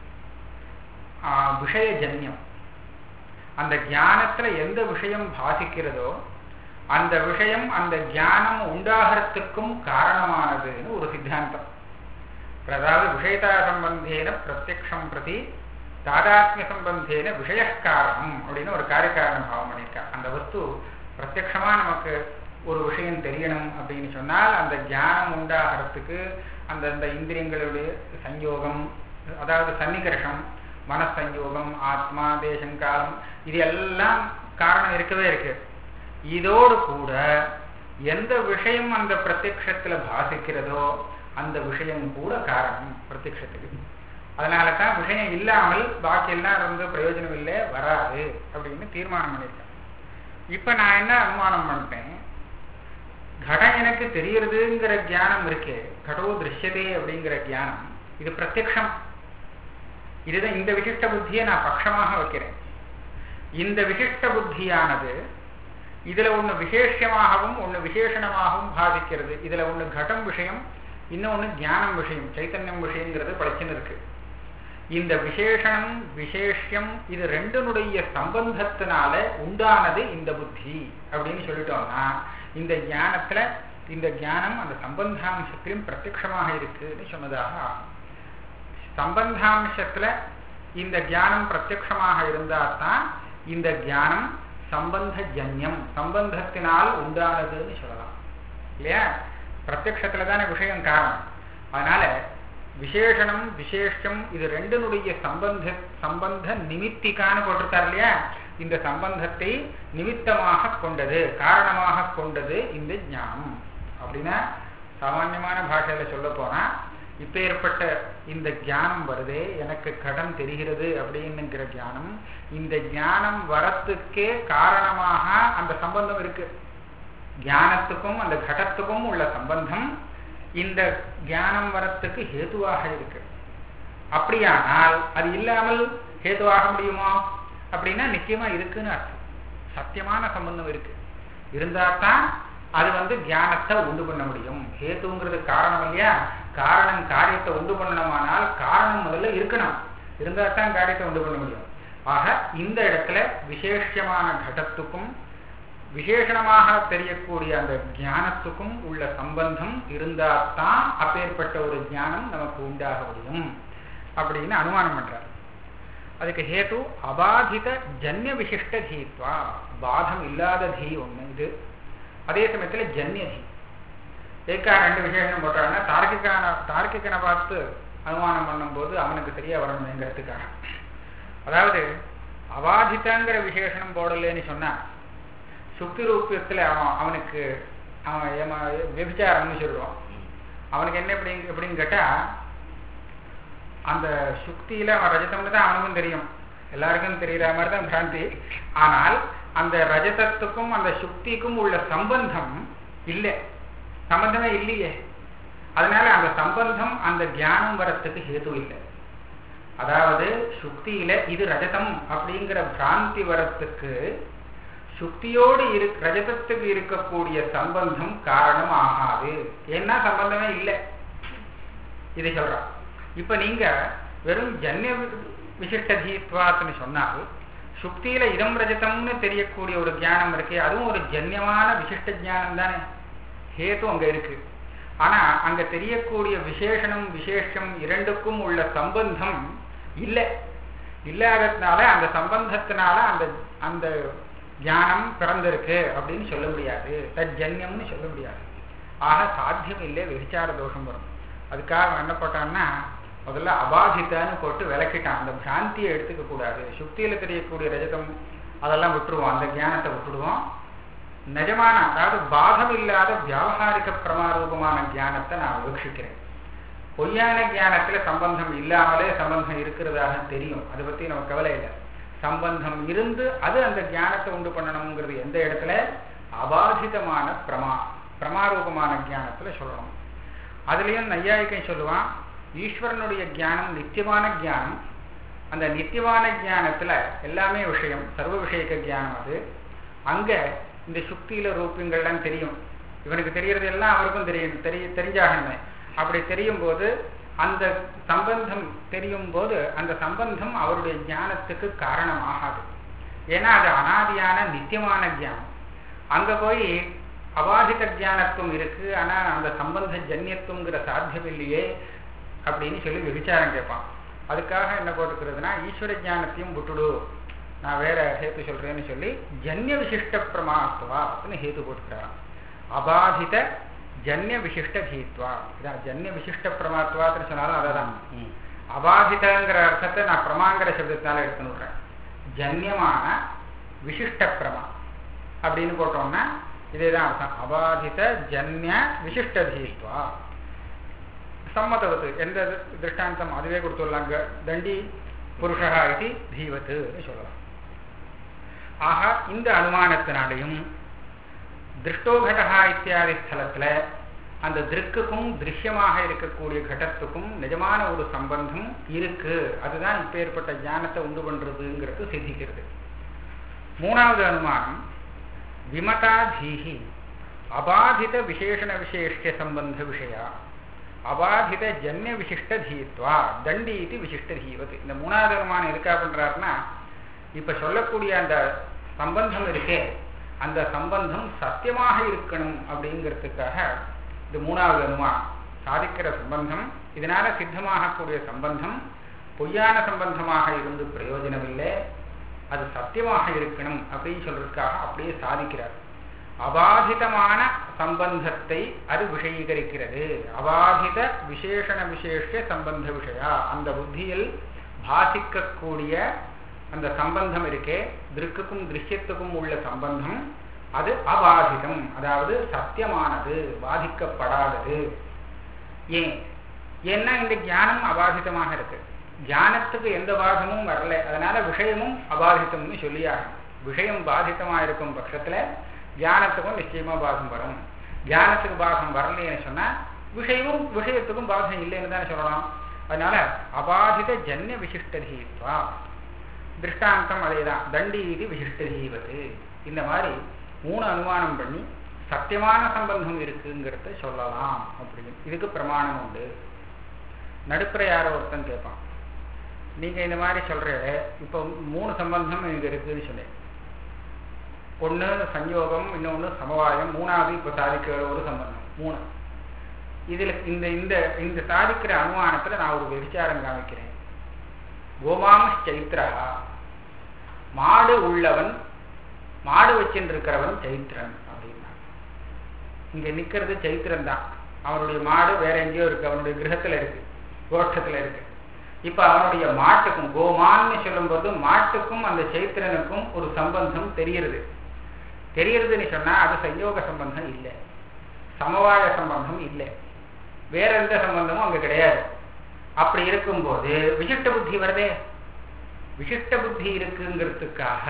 விஷயஜன்யம் அந்த ஞானத்துல எந்த விஷயம் பாதிக்கிறதோ அந்த விஷயம் அந்த ஞானம் உண்டாகிறதுக்கும் காரணமானதுன்னு ஒரு சித்தாந்தம் அதாவது விஷயதா சம்பந்தேன பிரத்யக்ஷம் பிரதி தாதாத்மிய சம்பந்தேன விஷயக்காரணம் அப்படின்னு ஒரு காரியக்காரண பாவம் பண்ணியிருக்கார் அந்த வஸ்து பிரத்யக்ஷமா நமக்கு ஒரு விஷயம் தெரியணும் அப்படின்னு சொன்னால் அந்த ஞானம் உண்டாகிறதுக்கு அந்த அந்த இந்திரியங்களுடைய சஞ்சோகம் அதாவது சன்னிகர்ஷம் மனசஞ்சோகம் ஆத்மா தேசங்காலம் இது எல்லாம் காரணம் இருக்கவே இருக்கு இதோடு கூட எந்த விஷயம் அந்த பிரத்யக்ஷத்துல பாசிக்கிறதோ அந்த விஷயம் கூட காரணம் பிரத்யக்ஷத்துக்கு அதனால தான் விஷயம் இல்லாமல் பாக்கி எல்லாம் இருந்து பிரயோஜனம் இல்லை வராது அப்படின்னு தீர்மானம் பண்ணியிருக்காங்க இப்ப நான் என்ன அனுமானம் பண்ணிட்டேன் கடம் எனக்கு தெரியறதுங்கிற ஞானம் இருக்கே கடோ திருஷ்யதே அப்படிங்கிற ஞானம் இது பிரத்யக்ஷம் இதுதான் இந்த விசிஷ்ட புத்தியை நான் பட்சமாக வைக்கிறேன் இந்த விசிஷ்ட புத்தியானது இதுல ஒண்ணு விசேஷமாகவும் ஒண்ணு விசேஷணமாகவும் பாதிக்கிறது இதுல ஒண்ணு கடம் விஷயம் இன்னொன்னு ஞானம் விஷயம் சைத்தன்யம் விஷயங்கிறது பளிச்சுன்னு இருக்கு இந்த விசேஷணம் விசேஷம் இது ரெண்டுனுடைய சம்பந்தத்தினால உண்டானது இந்த புத்தி அப்படின்னு சொல்லிட்டோம்னா இந்த ஞானத்துல இந்த ஞானம் அந்த சம்பந்தாம்சத்திலும் பிரத்யக்ஷமாக இருக்குன்னு சொன்னதாக ஆகும் சம்பந்தாம்சத்துல இந்த ஞானம் பிரத்யக்ஷமாக இருந்தால் தான் இந்த ஞானம் சம்பந்த ஜன்யம் சம்பந்தத்தினால் உண்டானதுன்னு சொல்லலாம் இல்லையா பிரத்யக்ஷத்துல தானே விஷயம் காரணம் அதனால விசேஷணம் விசேஷம் இது ரெண்டுனுடைய சம்பந்த சம்பந்த நிமித்திக்கான்னு போட்டிருக்கார் இல்லையா இந்த சம்பந்தத்தை நிமித்தமாக கொண்டது காரணமாக கொண்டது இந்த ஞானம் அப்படின்னா சாமான்யமான பாஷையில சொல்ல போனா இப்ப ஏற்பட்ட இந்த ஞானம் வருதே எனக்கு கடன் தெரிகிறது அப்படின்னுங்கிற ஞானம் இந்த ஞானம் வரத்துக்கே காரணமாக அந்த சம்பந்தம் இருக்கு ஞானத்துக்கும் அந்த கடத்துக்கும் உள்ள சம்பந்தம் இந்த ஞானம் வரத்துக்கு ஹேதுவாக இருக்கு அப்படியானால் அது இல்லாமல் ஹேதுவாக முடியுமா அப்படின்னா நிச்சயமா இருக்குன்னு அர்த்தம் சத்தியமான சம்பந்தம் இருக்கு இருந்தா தான் அது வந்து தியானத்தை உண்டு பண்ண முடியும் ஹேத்துங்கிறது காரணம் இல்லையா காரணம் காரியத்தை உண்டு பண்ணணுமானால் காரணம் முதல்ல இருக்கணும் இருந்தா தான் காரியத்தை உண்டு பண்ண முடியும் ஆக இந்த இடத்துல விசேஷமான கடத்துக்கும் விசேஷணமாக தெரியக்கூடிய அந்த ஞானத்துக்கும் உள்ள சம்பந்தம் இருந்தால்தான் அப்பேற்பட்ட ஒரு ஞானம் நமக்கு உண்டாக முடியும் அப்படின்னு அனுமானம் பண்றார் அதுக்கு ஹேது அபாதித ஜன்ய விசிஷ்ட தீத்வா பாதம் இல்லாத தீ ஒண்ணு இது அதே சமயத்துல ஜன்ய தீ ஏக்கா ரெண்டு விசேஷம் போட்டாங்கன்னா தார்க்கிகான தார்க்கிகனை பார்த்து அனுமானம் பண்ணும்போது அவனுக்கு தெரிய வரணுங்கிறதுக்காக அதாவது அபாதிதங்கிற விசேஷனம் போடலன்னு சொன்னா சுக்தி ரூபியத்துல அவன் அவனுக்கு அவன் ஏமா விபச்சாரம்னு சொல்லுவான் அவனுக்கு என்ன எப்படி எப்படின்னு கேட்டா அந்த சுக்தியில அவன் ரஜதம்னு தான் அவனுக்கும் தெரியும் எல்லாருக்கும் தெரியற மாதிரி தான் பிராந்தி ஆனால் அந்த ரஜதத்துக்கும் அந்த சுக்திக்கும் உள்ள சம்பந்தம் இல்லை சம்பந்தமே இல்லையே அதனால அந்த சம்பந்தம் அந்த தியானம் வரத்துக்கு ஹேது இல்லை அதாவது சுக்தியில இது ரஜதம் அப்படிங்கிற பிராந்தி வரத்துக்கு சுக்தியோடு இரு ரஜதத்துக்கு இருக்கக்கூடிய சம்பந்தம் காரணம் ஆகாது ஏன்னா சம்பந்தமே இல்லை இதை சொல்றான் இப்ப நீங்க வெறும் ஜன்ய விசிஷ்ட தீத்வாத்னு சொன்னால் சுக்தியில இதம் ரஜதம்னு தெரியக்கூடிய ஒரு ஞானம் இருக்கே அதுவும் ஒரு ஜன்யமான விசிஷ்ட ஞானம் தானே ஹேத்து அங்க இருக்கு ஆனா அங்க தெரியக்கூடிய விசேஷனம் விசேஷம் இரண்டுக்கும் உள்ள சம்பந்தம் இல்லை இல்லாததுனால அந்த சம்பந்தத்தினால அந்த அந்த ஞானம் பிறந்திருக்கு அப்படின்னு சொல்ல முடியாது தஜன்யம்னு சொல்ல முடியாது ஆக சாத்தியம் இல்லை விரிச்சார தோஷம் வரும் அதுக்காக அவன் என்ன போட்டான்னா முதல்ல அபாதித்தான்னு போட்டு விளக்கிட்டான் அந்த பிராந்தியை எடுத்துக்க கூடாது சுக்தியில தெரியக்கூடிய ரஜதம் அதெல்லாம் விட்டுருவோம் அந்த ஞானத்தை விட்டுடுவோம் நிஜமான அதாவது பாதம் இல்லாத வியாபாரிக பிரமாரூபமான ஞானத்தை நான் விவக்ஷிக்கிறேன் பொய்யான ஞானத்துல சம்பந்தம் இல்லாமலே சம்பந்தம் இருக்கிறதாக தெரியும் அதை பத்தி நமக்கு கவலை இல்லை சம்பந்தம் இருந்து அது அந்த ஞானத்தை உண்டு பண்ணணுங்கிறது எந்த இடத்துல அபாதிதமான பிரமா பிரமாரூபமான ஞானத்துல சொல்லணும் அதுலயும் நையாயிக்கம் சொல்லுவான் ஈஸ்வரனுடைய ஞானம் நித்தியமான ஞானம் அந்த நித்தியமான ஞானத்துல எல்லாமே விஷயம் சர்வ விஷயக்க ஞானம் அது அங்க இந்த சுக்தியில ரூபங்கள்லாம் தெரியும் இவனுக்கு தெரியறது எல்லாம் அவருக்கும் தெரியும் தெரிய தெரிஞ்சாகணுமே அப்படி தெரியும் போது அந்த சம்பந்தம் தெரியும் போது அந்த சம்பந்தம் அவருடைய ஞானத்துக்கு காரணம் ஆகாது ஏன்னா அது அனாதியான நித்தியமான ஞானம் அங்க போய் அபாதித ஞானத்துவம் இருக்கு ஆனா அந்த சம்பந்த ஜன்யத்துவங்கிற சாத்தியம் இல்லையே அப்படின்னு சொல்லி விசாரம் கேட்பான் அதுக்காக என்ன போட்டுக்கிறதுனா ஈஸ்வர ஞானத்தையும் விட்டுடு நான் வேற ஹேத்து சொல்றேன்னு சொல்லி ஜன்ய விசிஷ்ட பிரமாத்துவா அப்படின்னு ஹேத்து போட்டுக்கிறான் அபாதித ஜன்ய விசிஷ்ட தீத்வா இதான் ஜன்ய விசிஷ்ட பிரமாத்துவான்னு சொன்னாலும் அதான் அபாதிதங்கிற அர்த்தத்தை நான் பிரமாங்கிற சப்தத்தினால எடுத்துன்னு விடுறேன் ஜன்யமான விசிஷ்ட பிரமா அப்படின்னு போட்டோம்னா இதேதான் அர்த்தம் அபாதித ஜன்ய விசிஷ்ட தீத்வா சம்மதவத்து எந்த திருஷ்டாந்தம் அதுவே கொடுத்துடலாங்க தண்டி புருஷா இது தீவத்து சொல்லலாம் ஆக இந்த அனுமானத்தினாலையும் திருஷ்டோகடகா இத்தியாதி ஸ்தலத்துல அந்த திருக்குக்கும் திருஷ்யமாக இருக்கக்கூடிய கடத்துக்கும் நிஜமான ஒரு சம்பந்தம் இருக்கு அதுதான் இப்ப ஏற்பட்ட ஞானத்தை உண்டு பண்றதுங்கிறது சித்திக்கிறது மூணாவது அனுமானம் விமதாதீஹி அபாதித விசேஷண விசேஷ்ய சம்பந்த விஷயா அபாதித ஜன்ய விசிஷ்ட தீத்வா தண்டி இது விசிஷ்ட தீவது இந்த மூணாவது அனுமானம் எதுக்கா பண்றாருன்னா இப்ப சொல்லக்கூடிய அந்த சம்பந்தம் இருக்கே அந்த சம்பந்தம் சத்தியமாக இருக்கணும் அப்படிங்கிறதுக்காக இது மூணாவது அனுமானம் சாதிக்கிற சம்பந்தம் இதனால சித்தமாகக்கூடிய சம்பந்தம் பொய்யான சம்பந்தமாக இருந்து பிரயோஜனமில்லை அது சத்தியமாக இருக்கணும் அப்படின்னு சொல்றதுக்காக அப்படியே சாதிக்கிறார் அபாதிதமான சம்பந்தத்தை அது விஷயீகரிக்கிறது அபாதித விசேஷண விசேஷ சம்பந்த விஷயா அந்த புத்தியில் பாசிக்கக்கூடிய அந்த சம்பந்தம் இருக்கே திருக்குக்கும் திருஷ்யத்துக்கும் உள்ள சம்பந்தம் அது அபாதிதம் அதாவது சத்தியமானது பாதிக்கப்படாதது ஏன் ஏன்னா இந்த ஞானம் அபாதிதமாக இருக்கு ஞானத்துக்கு எந்த பாதமும் வரல அதனால விஷயமும் அபாதிதம்னு சொல்லியாகும் விஷயம் பாதித்தமா இருக்கும் பட்சத்துல ஞானத்துக்கும் நிச்சயமா பாகம் வரும் ஞானத்துக்கு பாகம் வரலைன்னு சொன்னா விஷயமும் விஷயத்துக்கும் பாகம் இல்லைன்னு தானே சொல்லலாம் அதனால அபாதித ஜன்ய விசிஷ்டதீத்வா திருஷ்டாந்தம் அதேதான் தண்டி இது விசிஷ்டதீவது இந்த மாதிரி மூணு அனுமானம் பண்ணி சத்தியமான சம்பந்தம் இருக்குங்கிறத சொல்லலாம் அப்படின்னு இதுக்கு பிரமாணம் உண்டு நடுப்புற யாரோ ஒருத்தன் கேட்பான் நீங்க இந்த மாதிரி சொல்ற இப்போ மூணு சம்பந்தம் இங்க இருக்குன்னு சொன்னேன் ஒண்ணு சஞ்சோகம் இன்னொன்னு சமவாயம் மூணாவது இப்ப சாதிக்கிற ஒரு சம்பந்தம் மூணு இதுல இந்த இந்த இந்த சாதிக்கிற அனுமானத்துல நான் ஒரு விசாரம் காமிக்கிறேன் கோமாம் சைத்ரா மாடு உள்ளவன் மாடு வச்சுட்டு இருக்கிறவன் சைத்திரன் அப்படின்னா இங்க நிக்கிறது சைத்திரன் தான் அவனுடைய மாடு வேற எங்கேயோ இருக்கு அவனுடைய கிரகத்துல இருக்கு கோஷ்டத்துல இருக்கு இப்ப அவனுடைய மாட்டுக்கும் கோமான்னு சொல்லும்போது மாட்டுக்கும் அந்த சைத்திரனுக்கும் ஒரு சம்பந்தம் தெரிகிறது தெரியறதுன்னு சொன்னா அது சயோக சம்பந்தம் இல்லை சமவாய சம்பந்தம் இல்லை வேற எந்த சம்பந்தமும் அங்க கிடையாது அப்படி இருக்கும்போது விசிஷ்ட புத்தி வருதே விசிஷ்ட புத்தி இருக்குங்கிறதுக்காக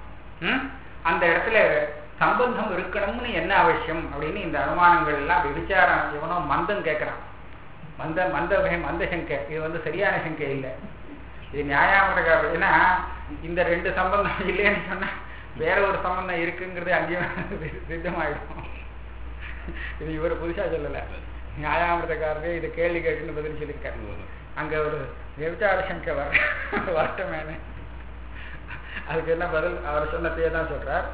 அந்த இடத்துல சம்பந்தம் இருக்கணும்னு என்ன அவசியம் அப்படின்னு இந்த அனுமானங்கள் எல்லாம் விசாரம் எவனோ மந்தம் கேட்கறான் மந்த மந்த மந்த சங்கை இது வந்து சரியான சங்கை இல்லை இது நியாயாமரக்காரர் ஏன்னா இந்த ரெண்டு சம்பந்தம் இல்லைன்னு சொன்னா வேற ஒரு சம்பந்தம் இருக்குங்கிறது அங்கேயும் சித்தமாயிடும் இது இவர் புதுசா சொல்லல நியாயாமிரதக்காரரே இது கேள்வி கேட்டுன்னு பதில் சொல்லியிருக்காரு அங்க ஒரு விபச்சார சங்கை வர வரட்டமேனு அதுக்கு என்ன பதில் அவர் சொன்னதையே தான் சொல்றார்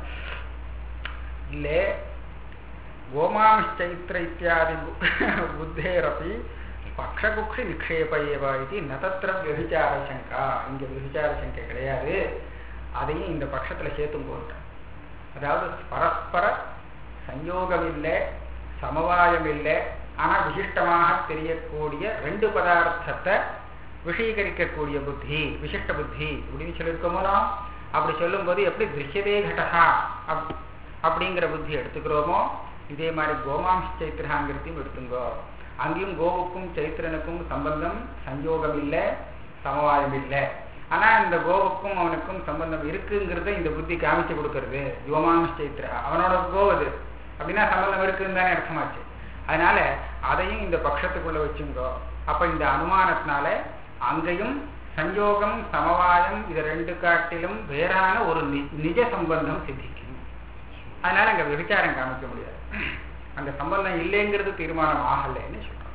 இல்லே கோமாம்ச்சைத்திர இத்தியாதி புத்தேரப்பி பக்ஷகுக்ஷி நிக்ஷேப ஏவா இது நதத்திர விபிச்சார சங்கா இங்க விபிச்சார சங்கை கிடையாது அதையும் இந்த பட்சத்துல சேர்த்தும் போட்டேன் அதாவது பரஸ்பர சஞ்சோகம் இல்லை சமவாயம் இல்லை ஆனா விசிஷ்டமாக தெரியக்கூடிய ரெண்டு பதார்த்தத்தை விஷீகரிக்கக்கூடிய புத்தி விசிஷ்ட புத்தி அப்படின்னு சொல்லியிருக்கோமோ அப்படி சொல்லும்போது எப்படி திருஷ்யதே கடகா அப் அப்படிங்கிற புத்தி எடுத்துக்கிறோமோ இதே மாதிரி கோமாம்ச சைத்திரகாங்கிறதையும் எடுத்துங்கோ அங்கேயும் கோவுக்கும் சைத்திரனுக்கும் சம்பந்தம் சஞ்சோகம் இல்லை சமவாயம் இல்லை ஆனா இந்த கோவுக்கும் அவனுக்கும் சம்பந்தம் இருக்குங்கிறத இந்த புத்தி காமிச்சு கொடுக்கறது யோமாம்ச சைத்திரா அவனோட கோவது அப்படின்னா சம்பந்தம் இருக்குன்னு தானே அர்த்தமாச்சு அதனால அதையும் இந்த பட்சத்துக்குள்ள வச்சுங்கோ அப்ப இந்த அனுமானத்தினால அங்கேயும் சஞ்சோகம் சமவாயம் இது ரெண்டு காட்டிலும் வேறான ஒரு நிஜ சம்பந்தம் சித்திக்கும் அதனால அங்க விபச்சாரம் காமிக்க முடியாது அந்த சம்பந்தம் இல்லைங்கிறது தீர்மானம் ஆகலைன்னு சொல்றோம்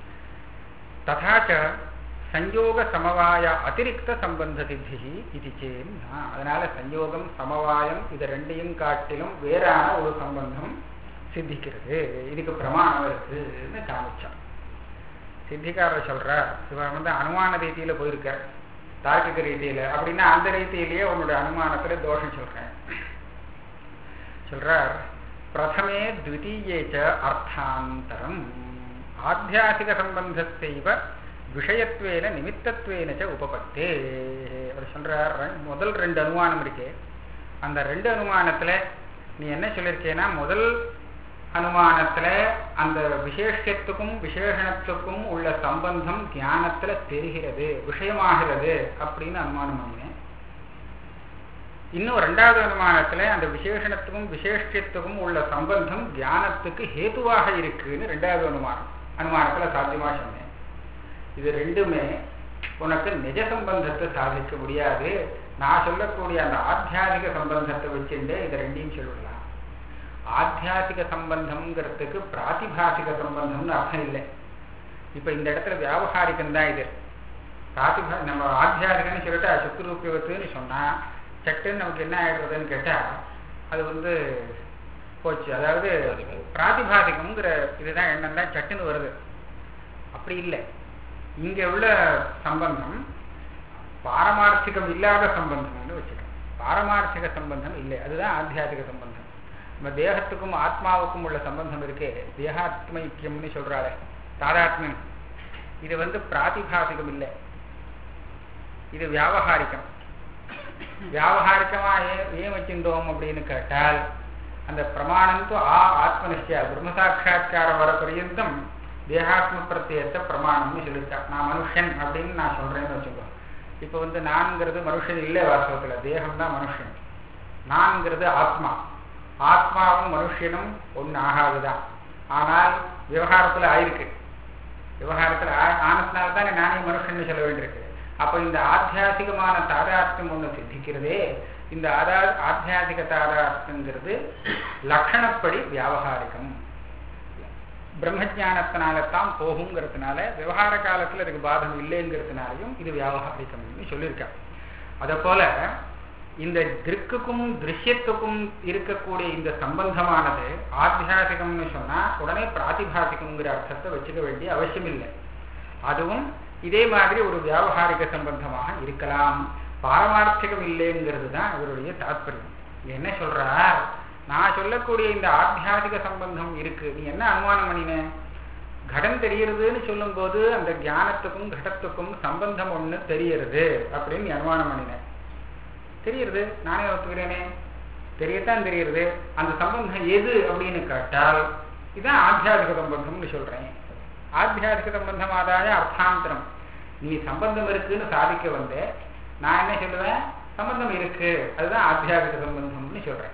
ததாச்ச சஞ்சோக சமவாய அதிரிக்த சம்பந்த சித்தி இது சேன்னா அதனால சஞ்சோகம் சமவாயம் இது ரெண்டையும் காட்டிலும் வேறான ஒரு சம்பந்தம் சித்திக்கிறது இதுக்கு பிரமாணம் இருக்குன்னு காமிச்சான் சித்திக்காரர் சொல்றார் இவன் வந்து அனுமான ரீதியில போயிருக்கார் தார்க்கிக ரீதியில அப்படின்னா அந்த ரீதியிலேயே உன்னுடைய அனுமானத்துல தோஷம் சொல்றேன் சொல்றார் பிரதமே த்விதீயேச்ச அர்த்தாந்தரம் ஆத்தியாசிக சம்பந்தத்தைவ விஷயத்வேன நிமித்தத்வேனச்ச உபபத்தே அவர் சொல்றார் முதல் ரெண்டு அனுமானம் இருக்கே அந்த ரெண்டு அனுமானத்துல நீ என்ன சொல்லியிருக்கேன்னா முதல் அனுமானத்துல அந்த விசேஷத்துக்கும் விசேஷணத்துக்கும் உள்ள சம்பந்தம் தியானத்துல தெரிகிறது விஷயமாகிறது அப்படின்னு அனுமானம் பண்ணினேன் இன்னும் ரெண்டாவது அனுமானத்துல அந்த விசேஷணத்துக்கும் விசேஷத்துக்கும் உள்ள சம்பந்தம் தியானத்துக்கு ஹேதுவாக இருக்குன்னு ரெண்டாவது அனுமானம் அனுமானத்துல சாத்தியமா சொன்னேன் இது ரெண்டுமே உனக்கு நிஜ சம்பந்தத்தை சாதிக்க முடியாது நான் சொல்லக்கூடிய அந்த ஆத்தியாதிக சம்பந்தத்தை வச்சுட்டு இதை ரெண்டையும் சொல்லலாம் ஆத்தியாசிக சம்பந்தம்ங்கிறதுக்கு பிராத்திபாசிக சம்பந்தம்னு அர்த்தம் இல்லை இப்ப இந்த இடத்துல வியாபகாரிகம் தான் இது பிராத்திபா நம்ம ஆத்தியாசிகன்னு சொல்லிட்டு சுத்துரூபியவத்துன்னு சொன்னா சட்டுன்னு நமக்கு என்ன ஆயிடுறதுன்னு கேட்டா அது வந்து போச்சு அதாவது பிராதிபாதிகம்ங்கிற இதுதான் எண்ணம் தான் சட்டுன்னு வருது அப்படி இல்லை இங்க உள்ள சம்பந்தம் பாரமார்த்திகம் இல்லாத சம்பந்தம்னு வச்சுக்கணும் பாரமார்த்திக சம்பந்தம் இல்லை அதுதான் ஆத்தியாதிக சம்பந்தம் நம்ம தேகத்துக்கும் ஆத்மாவுக்கும் உள்ள சம்பந்தம் இருக்கே தேகாத்மைக்கியம்னு சொல்றாளே தாதாத்மியம் இது வந்து பிராதிபாசிகம் இல்லை இது வியாபகாரிக்கம் வியாபகாரிக்கமா ஏன் ஏன் வச்சிருந்தோம் அப்படின்னு கேட்டால் அந்த பிரமாணம் து ஆ ஆத்மனிஷ்டியா பிரம்ம சாட்சா்காரம் வர பரியந்தம் தேகாத்ம பிரத்யத்தை பிரமாணம்னு சொல்லிட்டா நான் மனுஷன் அப்படின்னு நான் சொல்றேன்னு வச்சுக்கோ இப்போ வந்து நான்கிறது மனுஷன் இல்லை வாஸ்தவத்தில் தேகம் தான் மனுஷன் நான்கிறது ஆத்மா ஆத்மாவும் மனுஷனும் ஒன்று ஆகாதுதான் ஆனால் விவகாரத்தில் ஆயிருக்கு விவகாரத்தில் ஆனத்தினால தானே நானே மனுஷன் சொல்ல வேண்டியிருக்கு அப்போ இந்த ஆத்தியாசிகமான தாதார்த்தம் ஒன்று சித்திக்கிறதே இந்த ஆதா ஆத்தியாசிக தாதார்த்தங்கிறது லட்சணப்படி வியாபகாரிகம் பிரம்மஜானத்தினால தான் போகுங்கிறதுனால விவகார காலத்தில் அதுக்கு பாதம் இல்லைங்கிறதுனாலையும் இது வியாபகாரிகம்னு சொல்லியிருக்கேன் அதை போல இந்த திருக்குக்கும் திருஷ்யத்துக்கும் இருக்கக்கூடிய இந்த சம்பந்தமானது ஆத்தியாசிகம்னு சொன்னா உடனே பிராத்திபாசிகம்ங்கிற அர்த்தத்தை வச்சுக்க வேண்டிய அவசியம் இல்லை அதுவும் இதே மாதிரி ஒரு வியாபகாரிக சம்பந்தமாக இருக்கலாம் பாரமார்த்திகம் இல்லைங்கிறது தான் அவருடைய தாற்பயம் என்ன சொல்றார் நான் சொல்லக்கூடிய இந்த ஆத்தியாசிக சம்பந்தம் இருக்கு நீ என்ன அனுமானம் பண்ணின கடம் தெரியறதுன்னு சொல்லும் போது அந்த ஞானத்துக்கும் கடத்துக்கும் சம்பந்தம் ஒண்ணு தெரியறது அப்படின்னு நீ அனுமானம் பண்ணின தெரியறது நானே ஒத்துக்கிறேனே தெரியத்தான் தெரியறது அந்த சம்பந்தம் எது அப்படின்னு கேட்டால் இதுதான் ஆத்தியாசிக சம்பந்தம்னு சொல்றேன் ஆத்தியாசிக சம்பந்தம் ஆதாய அர்த்தாந்தரம் நீ சம்பந்தம் இருக்குன்னு சாதிக்க வந்த நான் என்ன சொல்லுவேன் சம்பந்தம் இருக்கு அதுதான் ஆத்தியாசிக சம்பந்தம்னு சொல்றேன்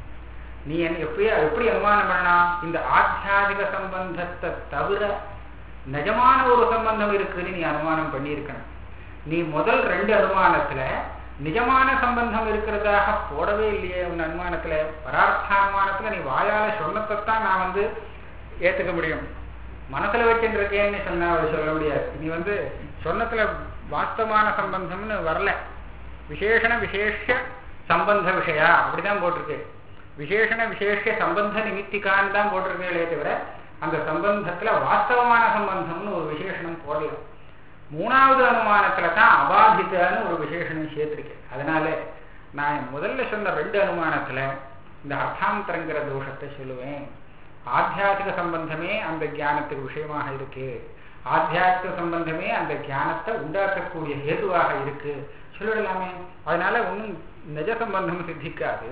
நீ என்ன எப்படி எப்படி அனுமானம் பண்ணலாம் இந்த ஆத்தியாசிக சம்பந்தத்தை தவிர நிஜமான ஒரு சம்பந்தம் இருக்குன்னு நீ அனுமானம் பண்ணியிருக்கணும் நீ முதல் ரெண்டு அனுமானத்துல நிஜமான சம்பந்தம் இருக்கிறதாக போடவே இல்லையே உன் அனுமானத்துல பரார்த்தானுமானத்துல நீ வாயால சொன்னத்தைத்தான் நான் வந்து ஏத்துக்க முடியும் மனசுல வச்சுருக்கேன்னு சொன்னா அவர் சொல்ல முடியாது நீ வந்து சொன்னத்துல வாஸ்தவமான சம்பந்தம்னு வரல விசேஷண விசேஷ சம்பந்த விஷயா அப்படிதான் போட்டிருக்கு விசேஷண விசேஷ சம்பந்த நிமித்திக்கான்னு தான் போட்டிருக்கே தவிர அந்த சம்பந்தத்துல வாஸ்தவமான சம்பந்தம்னு ஒரு விசேஷனம் போடல மூணாவது அனுமானத்துல தான் அபாதித்தன்னு ஒரு விசேஷனம் சேர்த்திருக்கேன் அதனால நான் முதல்ல சொன்ன ரெண்டு அனுமானத்துல இந்த அர்த்தாந்தரங்கிற தோஷத்தை சொல்லுவேன் ஆத்தியாசிக சம்பந்தமே அந்த ஞானத்துக்கு விஷயமாக இருக்கு ஆத்தியாசிக சம்பந்தமே அந்த ஞானத்தை உண்டாக்கக்கூடிய ஹேதுவாக இருக்கு சொல்லிடலாமே அதனால ஒன்றும் நிஜ சம்பந்தம் சித்திக்காது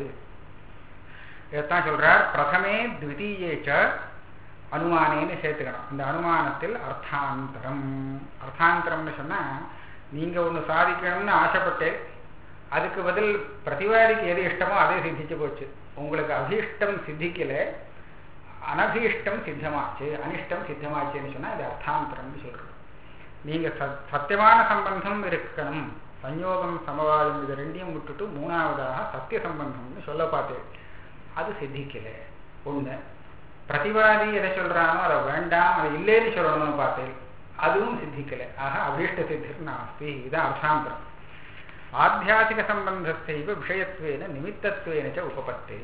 இதைத்தான் சொல்றார் பிரதமே த்விதீயேச்ச அனுமானேன்னு சேர்த்துக்கணும் இந்த அனுமானத்தில் அர்த்தாந்தரம் அர்த்தாந்தரம்னு சொன்னா நீங்க ஒன்று சாதிக்கணும்னு ஆசைப்பட்டு அதுக்கு பதில் பிரதிவாதிக்கு எது இஷ்டமோ அதே சித்திச்சு போச்சு உங்களுக்கு அபீஷ்டம் சித்திக்கல அனபீஷ்டம் சித்தமாச்சு அனிஷ்டம் சித்தமாச்சுன்னு சொன்னா இது அர்த்தாந்தரம்னு சொல்றது நீங்க சத்தியமான சம்பந்தம் இருக்கணும் சஞ்சோகம் சமவாயம் இது ரெண்டையும் விட்டுட்டு மூணாவதாக சத்திய சம்பந்தம்னு சொல்ல பார்த்தேன் அது சித்திக்கல ஒண்ணு பிரதிவாதி எதை சொல்றானோ அதை வேண்டாம் அதை இல்லைன்னு சொல்லணும்னு பார்த்தேன் அதுவும் சித்திக்கல ஆக அபீஷ்ட சித்திர் நாஸ்தி இதுதான் அர்த்தாந்தரம் ஆத்தியாசிக சம்பந்தத்தைவ விஷயத்துவேன நிமித்தத்துவேன உபபத்தே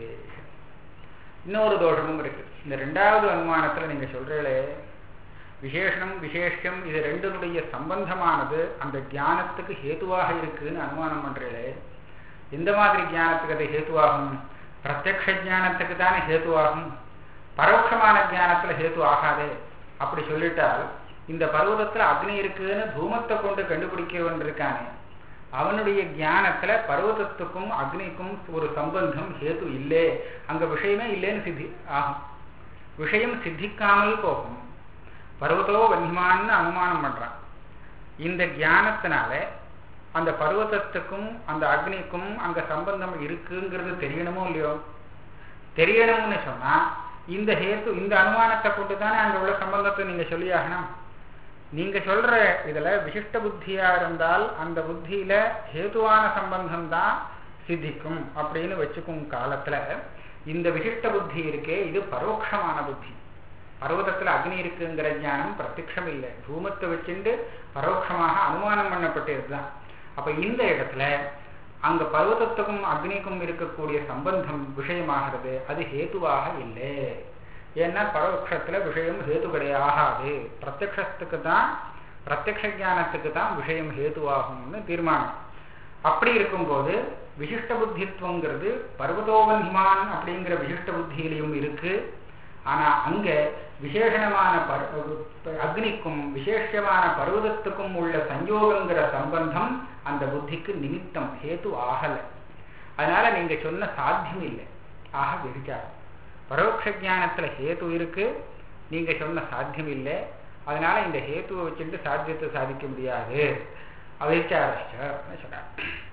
இன்னொரு தோஷமும் இருக்கு இந்த ரெண்டாவது அனுமானத்துல நீங்க சொல்றீங்களே விசேஷனம் விசேஷம் இது ரெண்டுனுடைய சம்பந்தமானது அந்த ஞானத்துக்கு ஹேத்துவாக இருக்குன்னு அனுமானம் பண்றீங்களே எந்த மாதிரி ஞானத்துக்கு அது ஹேத்துவாகும் பிரத்யக்ஷ ஜானத்துக்கு தானே ஹேத்துவாகும் பரோட்சமான ஜானத்துல ஹேத்து ஆகாதே அப்படி சொல்லிட்டால் இந்த பர்வதத்துல அக்னி இருக்குன்னு தூமத்தை கொண்டு கண்டுபிடிக்கிறவன் இருக்கானே அவனுடைய ஞானத்துல பர்வதத்துக்கும் அக்னிக்கும் ஒரு சம்பந்தம் ஹேத்து இல்லை அங்க விஷயமே இல்லைன்னு சித்தி ஆகும் விஷயம் சித்திக்காமல் போகும் பர்வதோ வன்யமான்னு அனுமானம் பண்றான் இந்த ஞானத்தினால அந்த பர்வதத்துக்கும் அந்த அக்னிக்கும் அங்க சம்பந்தம் இருக்குங்கிறது தெரியணுமோ இல்லையோ தெரியணும்னு சொன்னா இந்த ஹேத்து இந்த அனுமானத்தை கொண்டு தானே அங்க உள்ள சம்பந்தத்தை நீங்க சொல்லியாகணும் நீங்க சொல்ற இதுல விசிஷ்ட புத்தியா இருந்தால் அந்த புத்தியில ஹேதுவான சம்பந்தம் தான் சித்திக்கும் அப்படின்னு வச்சுக்கும் காலத்துல இந்த விசிஷ்ட புத்தி இருக்கே இது பரோட்சமான புத்தி பர்வதத்துல அக்னி இருக்குங்கிற ஞானம் பிரத்யக்ஷம் இல்லை தூமத்தை வச்சுண்டு பரோட்சமாக அனுமானம் பண்ணப்பட்டதுதான் அப்ப இந்த இடத்துல அங்க பர்வதத்துக்கும் அக்னிக்கும் இருக்கக்கூடிய சம்பந்தம் விஷயமாகிறது அது ஹேதுவாக இல்லை ஏன்னா பரோட்சத்துல விஷயம் ஹேது கிடையாது பிரத்யக்ஷத்துக்கு தான் பிரத்யக்ஷ ஞானத்துக்கு தான் விஷயம் ஹேதுவாகும்னு தீர்மானம் அப்படி இருக்கும்போது விசிஷ்ட புத்தித்துவங்கிறது பர்வதோபந்திமான் அப்படிங்கிற விசிஷ்ட புத்தியிலையும் இருக்கு ஆனா அங்க விசேஷமான அக்னிக்கும் விசேஷமான பர்வதத்துக்கும் உள்ள சஞ்சோகங்கிற சம்பந்தம் அந்த புத்திக்கு நிமித்தம் ஹேத்து ஆகல அதனால நீங்க சொன்ன சாத்தியம் இல்லை ஆக விரிச்சார் பரோட்ச ஜானத்துல ஹேத்து இருக்கு நீங்க சொன்ன சாத்தியம் இல்லை அதனால இந்த ஹேத்துவை வச்சுட்டு சாத்தியத்தை சாதிக்க முடியாது அவிச்சாரன்னு சொன்னார்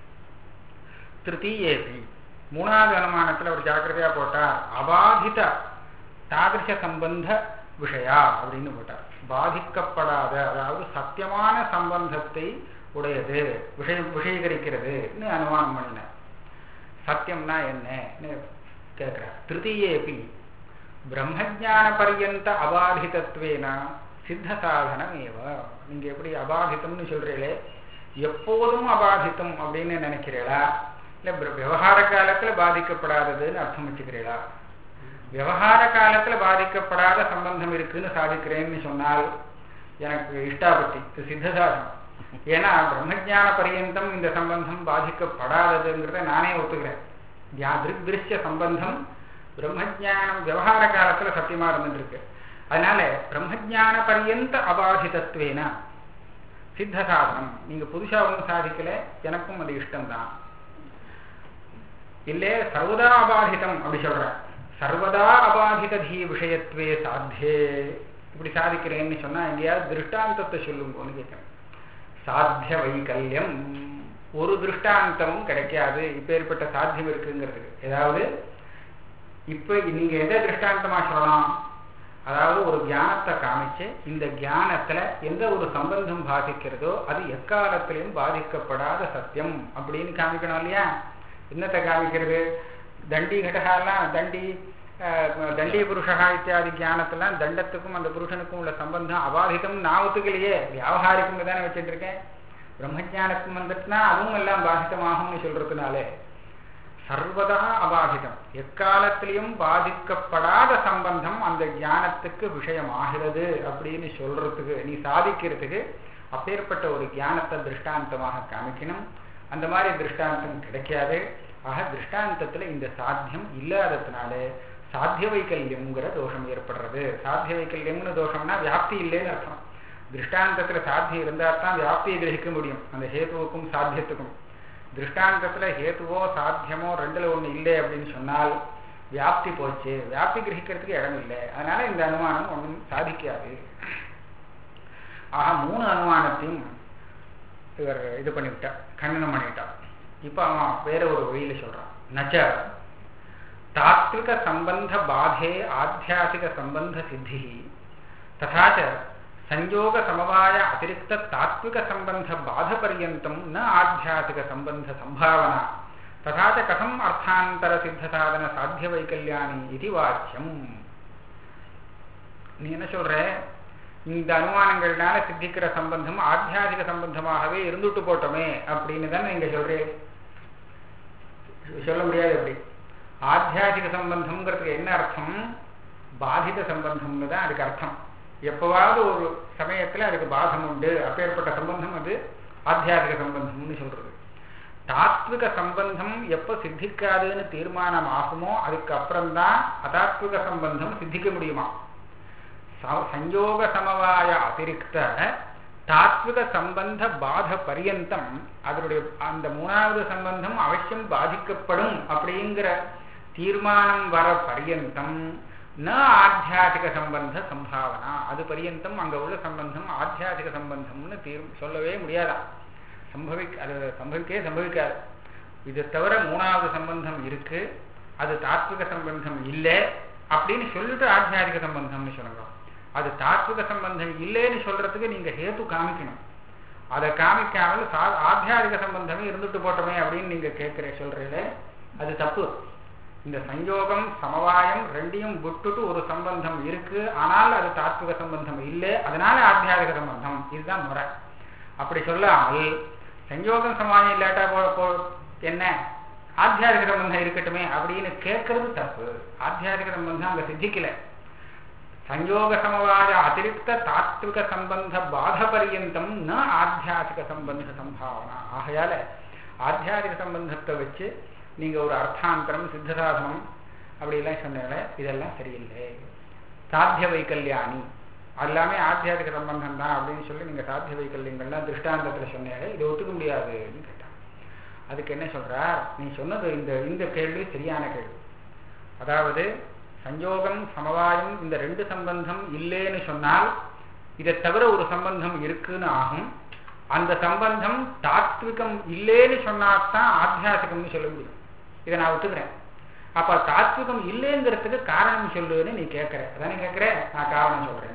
திருத்தீயேபி மூணாவது அனுமானத்துல ஒரு ஜாக்கிரதையா போட்டார் அபாதித தாதிருஷ சம்பந்த விஷயா அப்படின்னு போட்டார் பாதிக்கப்படாத அதாவது சத்தியமான சம்பந்தத்தை உடையது விஷயம் விஷயீகரிக்கிறதுன்னு அனுமானம் பண்ணினார் சத்தியம்னா என்னன்னு கேட்கிறார் திருத்தீயேபி பிரம்மஜான பர்யந்த அபாதிதத்வேன சித்த சாதனம் ஏவ நீங்க எப்படி அபாதித்தம்னு சொல்றீங்களே எப்போதும் அபாதித்தம் அப்படின்னு நினைக்கிறீங்களா இல்ல விவகார காலத்துல பாதிக்கப்படாததுன்னு அர்த்தம் வச்சுக்கிறீங்களா விவகார காலத்துல பாதிக்கப்படாத சம்பந்தம் இருக்குன்னு சாதிக்கிறேன்னு சொன்னால் எனக்கு இஷ்டாபத்தி இது சித்தசாதனம் ஏன்னா பிரம்மஜான பரியந்தம் இந்த சம்பந்தம் பாதிக்கப்படாததுங்கிறத நானே ஒத்துக்கிறேன் திருஷ்ய சம்பந்தம் பிரம்மஜானம் விவகார காலத்துல சத்தியமா இருந்துட்டு இருக்கு அதனால பிரம்மஜான பரியந்த அபாதிதத்துவேன சித்த சாதனம் நீங்க புதுசா ஒன்றும் சாதிக்கல எனக்கும் அது இஷ்டம்தான் இல்லே சர்வதா அபாதிதம் அப்படி சொல்றேன் சர்வதா அபாதித தீ விஷயத்துவே சாத்தியே இப்படி சாதிக்கிறேன்னு சொன்னா எங்கேயாவது திருஷ்டாந்தத்தை சொல்லுங்கன்னு கேட்கிறேன் சாத்திய வைகல்யம் ஒரு திருஷ்டாந்தமும் கிடைக்காது இப்பேற்பட்ட சாத்தியம் இருக்குங்கிறதுக்கு ஏதாவது இப்ப நீங்க எதை திருஷ்டாந்தமா சொல்லலாம் அதாவது ஒரு தியானத்தை காமிச்சு இந்த தியானத்துல எந்த ஒரு சம்பந்தம் பாதிக்கிறதோ அது எக்காலத்திலையும் பாதிக்கப்படாத சத்தியம் அப்படின்னு காமிக்கணும் இல்லையா என்னத்தை காமிக்கிறது தண்டி கடகாலாம் தண்டி தண்டி புருஷகா இத்தியாதி ஜானத்தெல்லாம் தண்டத்துக்கும் அந்த புருஷனுக்கும் உள்ள சம்பந்தம் அபாதிதம் நான் ஒத்துக்கலையே வியாபாரிக்கும் தானே வச்சுட்டு இருக்கேன் பிரம்மஜானத்துக்கு வந்துட்டுனா அதுவும் எல்லாம் பாதிதமாகும்னு சொல்றதுனாலே சர்வதா அபாதிதம் எக்காலத்திலையும் பாதிக்கப்படாத சம்பந்தம் அந்த ஞானத்துக்கு விஷயமாகிறது அப்படின்னு சொல்றதுக்கு நீ சாதிக்கிறதுக்கு அப்பேற்பட்ட ஒரு ஞானத்தை திருஷ்டாந்தமாக காமிக்கணும் அந்த மாதிரி திருஷ்டாந்தம் கிடைக்காது ஆக திருஷ்டாந்தத்துல இந்த சாத்தியம் இல்லாததுனால சாத்திய வைக்கல்யம்ங்கிற தோஷம் ஏற்படுறது சாத்திய வைக்கல்யம்னு தோஷம்னா வியாப்தி இல்லைன்னு அர்த்தம் திருஷ்டாந்தத்துல சாத்தியம் இருந்தா தான் வியாப்தியை கிரகிக்க முடியும் அந்த ஹேத்துவுக்கும் சாத்தியத்துக்கும் திருஷ்டாந்தத்துல ஹேத்துவோ சாத்தியமோ ரெண்டுல ஒண்ணு இல்லை அப்படின்னு சொன்னால் வியாப்தி போச்சு வியாப்தி கிரகிக்கிறதுக்கு இடம் இல்லை அதனால இந்த அனுமானம் ஒன்றும் சாதிக்காது ஆக மூணு அனுமானத்தையும் இவர் இது பண்ணிவிட்டார் கண்டனம் பண்ணிவிட்டார் இப்ப அவன் வேற ஒரு வழியில சொல்றான் நச்ச தாத்விக சம்பந்த பாதே ஆத்தியாசிக சம்பந்த சித்தி ததாச்ச ಸಂಯೋಗ ಸಮವಾಯ ಅತಿರಿಕ್ತ ತಾತ್ವಿಕ ಸಂಬಂಧ ಬಾಧ ಪರ್ಯಂತಂ ನ ಆಧ್ಯಾತ್ಮಿಕ ಸಂಬಂಧ ಸಂಭಾವನಾ ತಥಾ ಚ ಕಥಂ ಅರ್ಥಾಂತರ ಸಿದ್ಧ ಸಾಧನ ಸಾಧ್ಯ ವೈಕಲ್ಯಾನಿ இது வாக்கியம் நீ என்ன சொல்ற இந்த அனுமானங்கள்னால சித்திக்கிற சம்பந்தம் ஆத்தியாதிக சம்பந்தமாகவே இருந்துட்டு போட்டோமே அப்படின்னு தானே நீங்க சொல்றேன் சொல்ல முடியாது எப்படி ஆத்தியாதிக சம்பந்தம்ங்கிறதுக்கு என்ன அர்த்தம் பாதித சம்பந்தம்னு தான் அதுக்கு அர்த்தம் எப்பவாவது ஒரு சமயத்துல அதுக்கு பாதம் உண்டு அப்பேற்பட்ட சம்பந்தம் அது ஆத்தியாத்மிக சம்பந்தம்னு சொல்றது தாத்விக சம்பந்தம் எப்ப சித்திக்காதுன்னு தீர்மானம் ஆகுமோ அதுக்கு அப்புறம்தான் அதாத்விக சம்பந்தம் சித்திக்க முடியுமா சஞ்சோக சமவாய அதிரிக்த தாத்விக சம்பந்த பாத பரியந்தம் அதனுடைய அந்த மூணாவது சம்பந்தம் அவசியம் பாதிக்கப்படும் அப்படிங்கிற தீர்மானம் வர பரியந்தம் ந ஆத்தியாதிக சம்பந்த சம்பாவனா அது பரியந்தம் அங்க உள்ள சம்பந்தம் ஆத்தியாதிக சம்பந்தம்னு தீர் சொல்லவே முடியாதா சம்பவிக்க அது சம்பவிக்கவே சம்பவிக்காது இது தவிர மூணாவது சம்பந்தம் இருக்கு அது தாத்விக சம்பந்தம் இல்லை அப்படின்னு சொல்லிட்டு ஆத்தியாதிக சம்பந்தம்னு சொல்லணும் அது தாத்விக சம்பந்தம் இல்லைன்னு சொல்றதுக்கு நீங்க ஹேத்து காமிக்கணும் அதை காமிக்காமல் சா ஆத்தியாதிக சம்பந்தமே இருந்துட்டு போட்டோமே அப்படின்னு நீங்க கேட்கிற சொல்றீங்களே அது தப்பு இந்த சஞ்சோகம் சமவாயம் ரெண்டையும் விட்டுட்டு ஒரு சம்பந்தம் இருக்கு ஆனால் அது தாத்விக சம்பந்தம் இல்லை அதனால ஆத்தியாதிக சம்பந்தம் இதுதான் முறை அப்படி சொல்லாமல் சஞ்சோகம் சமவாயம் இல்லாட்டா போ போ என்ன ஆத்தியாதிக சம்பந்தம் இருக்கட்டுமே அப்படின்னு கேட்கறது தப்பு ஆத்தியாதிக சம்பந்தம் அங்க சித்திக்கல சஞ்சோக சமவாய அதிருப்த தாத்விக சம்பந்த பாத பரியந்தம் ந ஆத்தியாசிக சம்பந்த சம்பாவனா ஆகையால ஆத்தியாதிக சம்பந்தத்தை வச்சு நீங்க ஒரு அர்த்தாந்தரம் சித்தசாதனம் அப்படிலாம் சொன்னால இதெல்லாம் சரியில்லை சாத்திய வைக்கல்யாணி எல்லாமே ஆத்தியாதிக சம்பந்தம் தான் அப்படின்னு சொல்லி நீங்க சாத்திய வைக்கல்யங்கள்லாம் திருஷ்டாந்தத்துல சொன்னாலே இதை ஒத்துக்க முடியாதுன்னு கேட்டான் அதுக்கு என்ன சொல்றார் நீ சொன்னது இந்த இந்த கேள்வி சரியான கேள்வி அதாவது சஞ்சோகம் சமவாயம் இந்த ரெண்டு சம்பந்தம் இல்லைன்னு சொன்னால் இதை தவிர ஒரு சம்பந்தம் இருக்குன்னு ஆகும் அந்த சம்பந்தம் தாத்விகம் இல்லைன்னு சொன்னாதான் ஆத்தியாசிகம்னு சொல்ல முடியும் இதை நான் ஒத்துக்கிறேன் அப்ப தாத்விகம் இல்லைங்கிறதுக்கு காரணம் சொல்லுன்னு நீ கேட்கிற அதானே கேட்கிற நான் காரணம் சொல்றேன்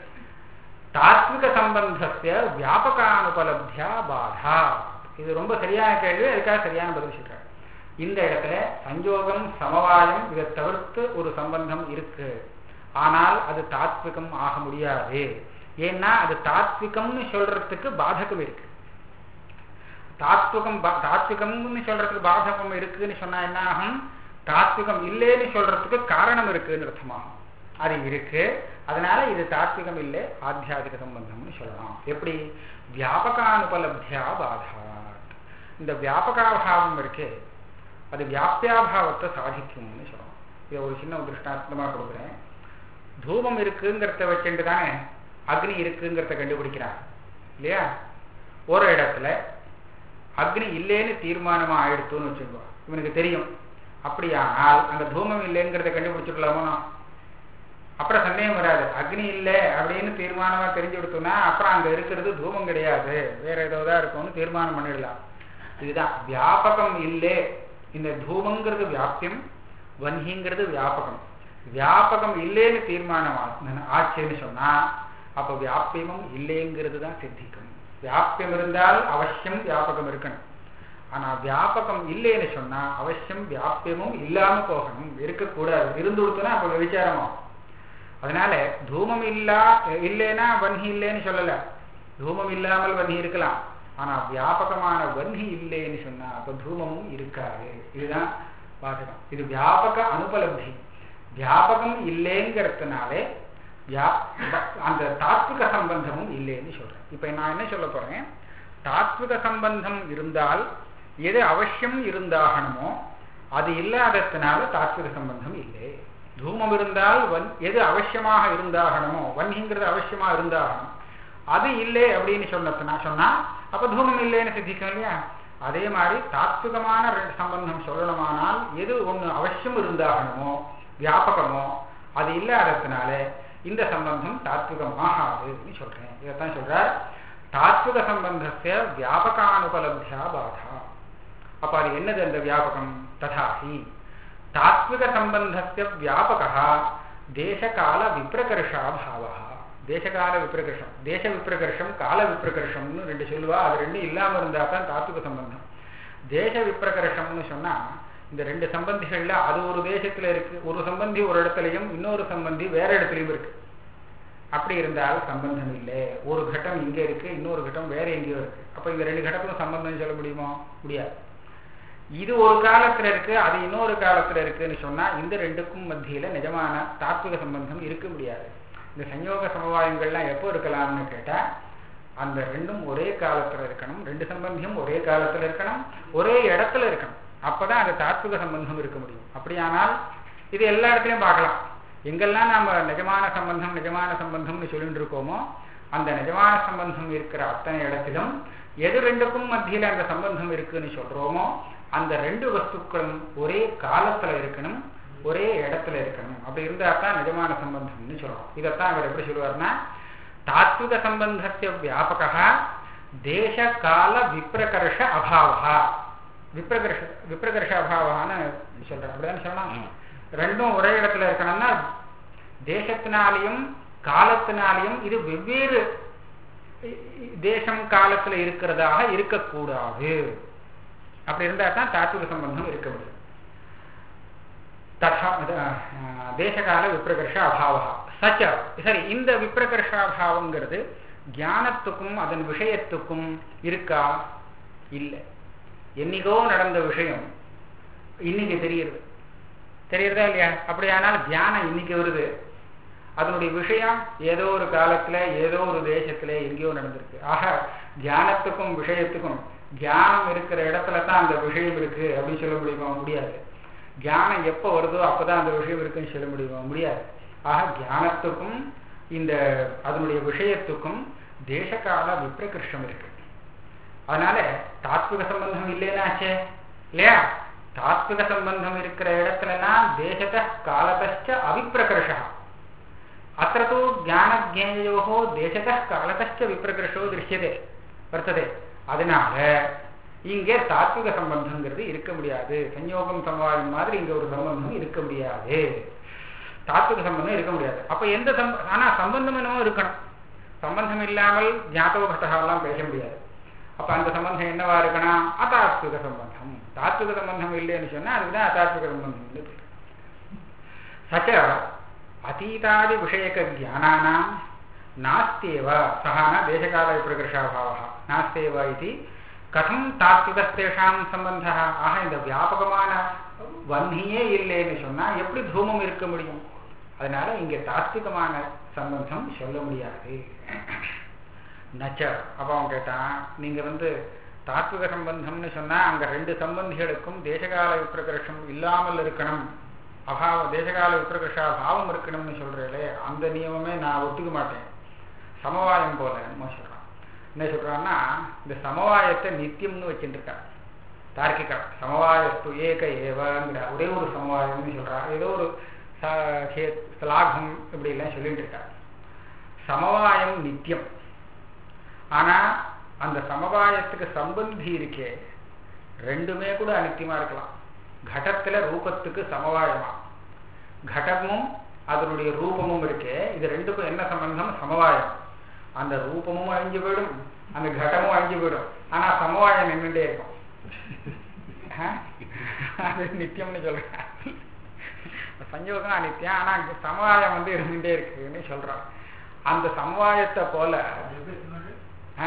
தாத்விக சம்பந்தஸ்ய வியாபகானுபலப்தியா பாதா இது ரொம்ப சரியான கேள்வி அதுக்காக சரியான பதில் சொல்றேன் இந்த இடத்துல சஞ்சோகம் சமவாயம் இதை தவிர்த்து ஒரு சம்பந்தம் இருக்கு ஆனால் அது தாத்விகம் ஆக முடியாது ஏன்னா அது தாத்விகம்னு சொல்றதுக்கு பாதகம் இருக்கு தாத்விகம் தாத்விகம்னு சொல்றதுக்கு பாதகம் இருக்குன்னு சொன்னா என்ன ஆகும் தாத்விகம் இல்லைன்னு சொல்றதுக்கு காரணம் இருக்குன்னு அர்த்தமாகும் அது இருக்கு அதனால இது தாத்விகம் இல்லை ஆத்தியாதிக சம்பந்தம்னு சொல்லலாம் எப்படி வியாபகானுபலப்தியா பாதா இந்த வியாபகாபாவம் இருக்கே அது வியாபியாபாவத்தை சாதிக்கும்னு சொல்லலாம் இதை ஒரு சின்ன ஒரு திருஷ்டாந்தமா கொடுக்குறேன் தூபம் இருக்குங்கிறத வச்சுட்டு தானே அக்னி இருக்குங்கிறத கண்டுபிடிக்கிறான் இல்லையா ஒரு இடத்துல அக்னி இல்லைன்னு தீர்மானமா ஆயிடுத்துன்னு வச்சுக்கோ இவனுக்கு தெரியும் அப்படியானால் அங்க தூமம் இல்லைங்கிறத கண்டுபிடிச்சிடலாமோ அப்புறம் சந்தேகம் வராது அக்னி இல்லை அப்படின்னு தீர்மானமா தெரிஞ்சு கொடுத்தோம்னா அப்புறம் அங்க இருக்கிறது தூமம் கிடையாது வேற ஏதோ தான் இருக்கும்னு தீர்மானம் பண்ணிடலாம் இதுதான் வியாபகம் இல்லை இந்த தூமங்கிறது வியாபியம் வன்ஹிங்கிறது வியாபகம் வியாபகம் இல்லைன்னு தீர்மானம் ஆச்சுன்னு சொன்னா அப்ப வியாபியமும் இல்லைங்கிறது தான் சித்திக்கும் வியாபியம் இருந்தால் அவசியம் வியாபகம் இருக்கணும் ஆனா வியாபகம் இல்லைன்னு சொன்னா அவசியம் வியாபியமும் இல்லாம போகணும் இருக்கக்கூடாது இருந்து கொடுத்தோன்னா அப்ப விசாரமாகும் அதனால தூமம் இல்லா இல்லைன்னா வன்ஹி இல்லைன்னு சொல்லல தூமம் இல்லாமல் வன்ஹி இருக்கலாம் ஆனா வியாபகமான வன்ஹி இல்லைன்னு சொன்னா அப்ப தூமமும் இருக்காது இதுதான் வாசகம் இது வியாபக அனுபலப்தி வியாபகம் இல்லைங்கிறதுனாலே அந்த தாத்விக சம்பந்தமும் இல்லைன்னு சொல்றேன் இப்ப நான் என்ன சொல்ல போறேன் தாத்விக சம்பந்தம் இருந்தால் எது அவசியம் இருந்தாகணுமோ அது இல்லாததுனால தாத்விக சம்பந்தம் இல்லை தூமம் இருந்தால் வன் எது அவசியமாக இருந்தாகணுமோ வன்னிங்கிறது அவசியமா இருந்தாகணும் அது இல்லை அப்படின்னு சொன்னதுனா சொன்னா அப்ப தூமம் இல்லைன்னு சித்திக்கும் இல்லையா அதே மாதிரி தாத்விகமான சம்பந்தம் சொல்லணுமானால் எது ஒண்ணு அவசியம் இருந்தாகணுமோ வியாபகமோ அது இல்லாததுனால இந்த சம்பந்தம் தாத்விகமாகாதுன்னு சொல்றேன் இதைத்தான் சொல்றார் தாத்விக சம்பந்தஸ்ய வியாபகானுபலப்தியா பாதா அப்ப அது என்னது அந்த வியாபகம் ததாஹி தாத்விக சம்பந்தஸ்ய வியாபகா தேசகால விப்ரகர்ஷா பாவா தேசகால விப்ரகர்ஷம் தேச விப்ரகர்ஷம் கால விப்ரகர்ஷம்னு ரெண்டு சொல்லுவா அது ரெண்டும் இல்லாம இருந்தா தான் தாத்விக சம்பந்தம் தேச விப்ரகர்ஷம்னு சொன்னா இந்த ரெண்டு சம்பந்திகள்ல அது ஒரு தேசத்துல இருக்கு ஒரு சம்பந்தி ஒரு இடத்துலயும் இன்னொரு சம்பந்தி வேற இடத்துலயும் இருக்கு அப்படி இருந்தால் சம்பந்தம் இல்லை ஒரு கட்டம் இங்க இருக்கு இன்னொரு கட்டம் வேற எங்கேயோ இருக்கு அப்ப இந்த ரெண்டு கட்டத்துக்கும் சம்பந்தம் சொல்ல முடியுமா முடியாது இது ஒரு காலத்துல இருக்கு அது இன்னொரு காலத்துல இருக்குன்னு சொன்னா இந்த ரெண்டுக்கும் மத்தியில நிஜமான தாத்விக சம்பந்தம் இருக்க முடியாது இந்த சஞ்சோக சமவாயங்கள்லாம் எப்போ இருக்கலாம்னு கேட்டா அந்த ரெண்டும் ஒரே காலத்துல இருக்கணும் ரெண்டு சம்பந்தியும் ஒரே காலத்துல இருக்கணும் ஒரே இடத்துல இருக்கணும் அப்பதான் அந்த தாத்விக சம்பந்தம் இருக்க முடியும் அப்படியானால் இது எல்லா இடத்துலயும் பார்க்கலாம் எங்கெல்லாம் நாம நிஜமான சம்பந்தம் நிஜமான சம்பந்தம்னு சொல்லிட்டு இருக்கோமோ அந்த நிஜமான சம்பந்தம் இருக்கிற அத்தனை இடத்திலும் எது ரெண்டுக்கும் மத்தியில அந்த சம்பந்தம் இருக்குன்னு சொல்றோமோ அந்த ரெண்டு வஸ்துக்களும் ஒரே காலத்துல இருக்கணும் ஒரே இடத்துல இருக்கணும் அப்படி இருந்தா தான் நிஜமான சம்பந்தம்னு சொல்றோம் இதைத்தான் அவர் எப்படி சொல்லுவார்னா தாத்விக சம்பந்தத்திய வியாபகா தேச கால விப்ரகர்ஷ அபாவா விப்ரகர்ஷ விப்ரகர்ஷ அபாவான்னு சொல்றேன் அப்படிதானே சொல்லலாம் ஆமா. ரெண்டும் ஒரே இடத்துல இருக்கணும்னா தேசத்தினாலையும் காலத்தினாலையும் இது வெவ்வேறு இ- இ- தேசம் காலத்துல இருக்கிறதாக இருக்கக்கூடாது அப்படி இருந்தா தான் தாத்விக சம்பந்தம் இருக்க முடியும் ததா அஹ், தேசகால விப்ரகர்ஷ அபாவா சச்ச சரி இந்த விப்ரகர்ஷாபாவங்கிறது ஞானத்துக்கும் அதன் விஷயத்துக்கும் இருக்கா இல்லை என்னைக்கோ நடந்த விஷயம் இன்னைக்கு தெரியுது தெரியுறதா இல்லையா அப்படியானால் தியானம் இன்னைக்கு வருது அதனுடைய விஷயம் ஏதோ ஒரு காலத்துல ஏதோ ஒரு தேசத்துல எங்கேயோ நடந்திருக்கு ஆக தியானத்துக்கும் விஷயத்துக்கும் தியானம் இருக்கிற இடத்துல தான் அந்த விஷயம் இருக்கு அப்படின்னு சொல்ல முடியுமா முடியாது தியானம் எப்போ வருதோ அப்பதான் அந்த விஷயம் இருக்குன்னு சொல்ல முடியுமா முடியாது ஆக தியானத்துக்கும் இந்த அதனுடைய விஷயத்துக்கும் தேசகால விப்ரகிருஷ்டம் இருக்கு அதனால தாத்விக சம்பந்தம் இல்லைன்னாச்சே இல்லையா தாத்விக சம்பந்தம் இருக்கிற இடத்துலலாம் தேசத்த காலத்தச்ச அவிப்பிரகர்ஷா அத்த தூ ஞானஜேயோ தேசத்த காலத்தச்ச விப்பிரகர்ஷோ திருஷ்யதே வர்த்ததே அதனால இங்கே தாத்விக சம்பந்தங்கிறது இருக்க முடியாது சஞ்யோகம் சமவாயம் மாதிரி இங்க ஒரு சம்பந்தம் இருக்க முடியாது தாத்விக சம்பந்தம் இருக்க முடியாது அப்ப எந்த சம்ப ஆனா சம்பந்தம் என்னவோ இருக்கணும் சம்பந்தம் இல்லாமல் ஞாபகத்தகாலாம் பேச முடியாது அப்ப அந்த சம்பந்தம் என்னவா இருக்கணும் அதாத்விக சம்பந்தம் தாத்விக சம்பந்தம் இல்லைன்னு சொன்னா அதுக்குதான் அதாத்விக சம்பந்தம் சச்ச அதீதாதி விஷயக ஜானானாம் நாஸ்தேவ சஹா ந தேசகால விப்ரகர்ஷாபாவः நாஸ்தேவ இது கதம் தாத்விகத்தேஷாம் சம்பந்த ஆக இந்த வியாபகமான வன்னியே இல்லைன்னு சொன்னா எப்படி தூமம் இருக்க முடியும் அதனால இங்க தாத்விகமான சம்பந்தம் சொல்ல முடியாது நச்ச அப்ப அவன் கேட்டான் நீங்க வந்து தாத்விக சம்பந்தம்னு சொன்னா அங்க ரெண்டு சம்பந்திகளுக்கும் தேசகால விப்ரகர்ஷம் இல்லாமல் இருக்கணும் அபாவ தேசகால விப்ரகர்ஷா பாவம் இருக்கணும்னு சொல்றீங்களே அந்த நியமமே நான் ஒத்துக்க மாட்டேன் சமவாயம் போல என்னமோ சொல்றான் என்ன சொல்றான்னா இந்த சமவாயத்தை நித்தியம்னு வச்சுட்டு இருக்கான் தார்க்கிகா சமவாயஸ்து ஏக ஏவங்கிற ஒரே ஒரு சமவாயம்னு சொல்றா ஏதோ ஒரு ச- ஹே- ஸ்லாகம் இப்படி எல்லாம் சொல்லிட்டு இருக்கா சமவாயம் நித்தியம் ஆனா அந்த சமவாயத்துக்கு சம்பந்தி இருக்கே ரெண்டுமே கூட அனித்தியமா இருக்கலாம் கடத்துல ரூபத்துக்கு சமவாயமா கடமும் அதனுடைய ரூபமும் இருக்கே இது ரெண்டுக்கும் என்ன சம்பந்தம் சமவாயம் அந்த ரூபமும் அழிஞ்சு போயிடும் அந்த கடமும் அழிஞ்சு போயிடும் ஆனா சமவாயம் நின்றுட்டே இருக்கும் ஆ? அது நித்தியம்னு சொல்றேன் சஞ்சோகம் அனித்தியம் ஆனா அங்க சமவாயம் வந்து இருந்துட்டே இருக்குன்னு சொல்றான் அந்த சமவாயத்தை போல ஆ?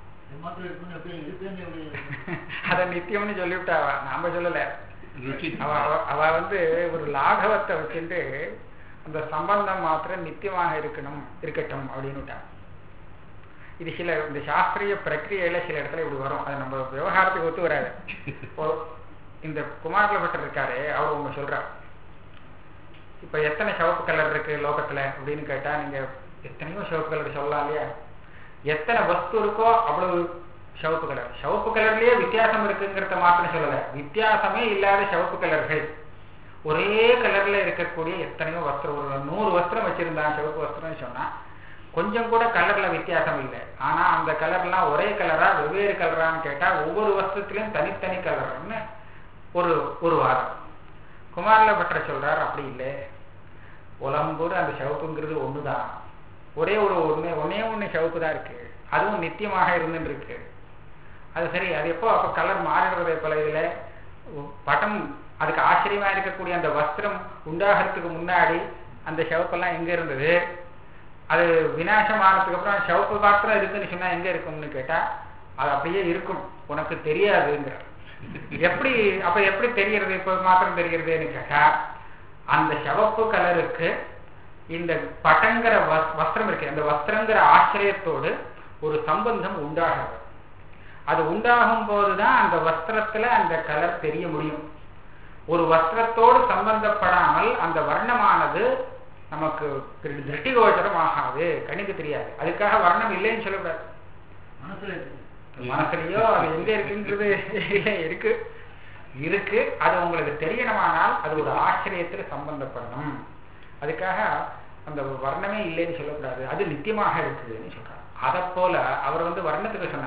அத நித்தியம்னு சொல்லிவிட்டா அவ. நாம சொல்லல ருச்சி அவ அவ- அவ வந்து ஒரு லாகவத்தை வச்சுட்டு அந்த சம்பந்தம் மாத்திரம் நித்தியமாக இருக்கணும் இருக்கட்டும் அப்படின்னு இது சில இந்த சாஸ்திரிய பிரக்கிரியையில சில இடத்துல இப்படி வரும் அது நம்ம விவகாரத்துக்கு ஒத்து வராது இப்போ இந்த குமாரல பட்டர் இருக்காரு அவர் ஒண்ணு சொல்றார் இப்ப எத்தனை சிவப்பு கலர் இருக்கு லோகத்துல அப்படின்னு கேட்டா நீங்க எத்தனையோ சிவப்பு கலர் சொல்லலாம் இல்லையா எத்தனை வஸ்து இருக்கோ அவ்வளவு சிவப்பு கலர் சிவப்பு கலர்லயே வித்தியாசம் இருக்குங்கிறத மாத்திரம் சொல்லல வித்தியாசமே இல்லாத சிவப்பு கலர்கள் ஒரே கலர்ல இருக்கக்கூடிய எத்தனையோ வஸ்திரம் ஒரு நூறு வஸ்திரம் வச்சிருந்தான் சிவப்பு வஸ்திரம்னு சொன்னா கொஞ்சம் கூட கலர்ல வித்தியாசம் இல்லை ஆனா அந்த கலர்லாம் ஒரே கலரா வெவ்வேறு கலரான்னு கேட்டா ஒவ்வொரு வஸ்துத்திலையும் தனித்தனி கலர்னு ஒரு ஒரு வாதம் குமாரில பற்ற சொல்றார் அப்படி இல்லை உலம்போடு அந்த சிவப்புங்கிறது ஒண்ணுதான் ஒரே ஒரு ஒண்ணு ஒன்னே ஒண்ணு சிவப்பு தான் இருக்கு அதுவும் நித்தியமாக இருந்துட்டு இருக்கு அது சரி அது எப்போ அப்ப கலர் மாறிடுறதே போல இதுல பட்டம் அதுக்கு ஆச்சரியமா இருக்கக்கூடிய அந்த வஸ்திரம் உண்டாகிறதுக்கு முன்னாடி அந்த சிவப்பெல்லாம் எங்க இருந்தது அது விநாசமானதுக்கு அப்புறம் சிவப்பு மாத்திரம் இருக்குன்னு சொன்னா எங்க இருக்கும்னு கேட்டா அது அப்படியே இருக்கும் உனக்கு தெரியாதுங்கிற எப்படி அப்ப எப்படி தெரியறது இப்ப மாத்திரம் தெரியறதுன்னு கேட்டா அந்த சிவப்பு கலருக்கு இந்த பட்டங்கிற வஸ்- வஸ்திரம் இருக்கு அந்த வஸ்திரங்கிற ஆச்சரியத்தோடு ஒரு சம்பந்தம் உண்டாகிறது அது உண்டாகும் போதுதான் அந்த வஸ்திரத்துல அந்த கலர் தெரிய முடியும் ஒரு வஸ்திரத்தோடு சம்பந்தப்படாமல் அந்த வர்ணமானது நமக்கு திரு- திருஷ்டிகோச்சரம் ஆகாது கண்ணுக்கு தெரியாது அதுக்காக வர்ணம் இல்லைன்னு சொல்லக்கூடாது மனசுலயோ அது எங்க இருக்குன்றது இல்ல, இருக்கு இருக்கு அது உங்களுக்கு தெரியணுமானால் அது ஒரு ஆச்சரியத்துல சம்பந்தப்படணும் அதுக்காக அந்த வர்ணமே இல்லைன்னு சொல்லக்கூடாது அது நித்தியமாக இருக்குதுன்னு சொல்றார் அதை போல அவர் வந்து வர்ணத்துக்கு சொன்னார்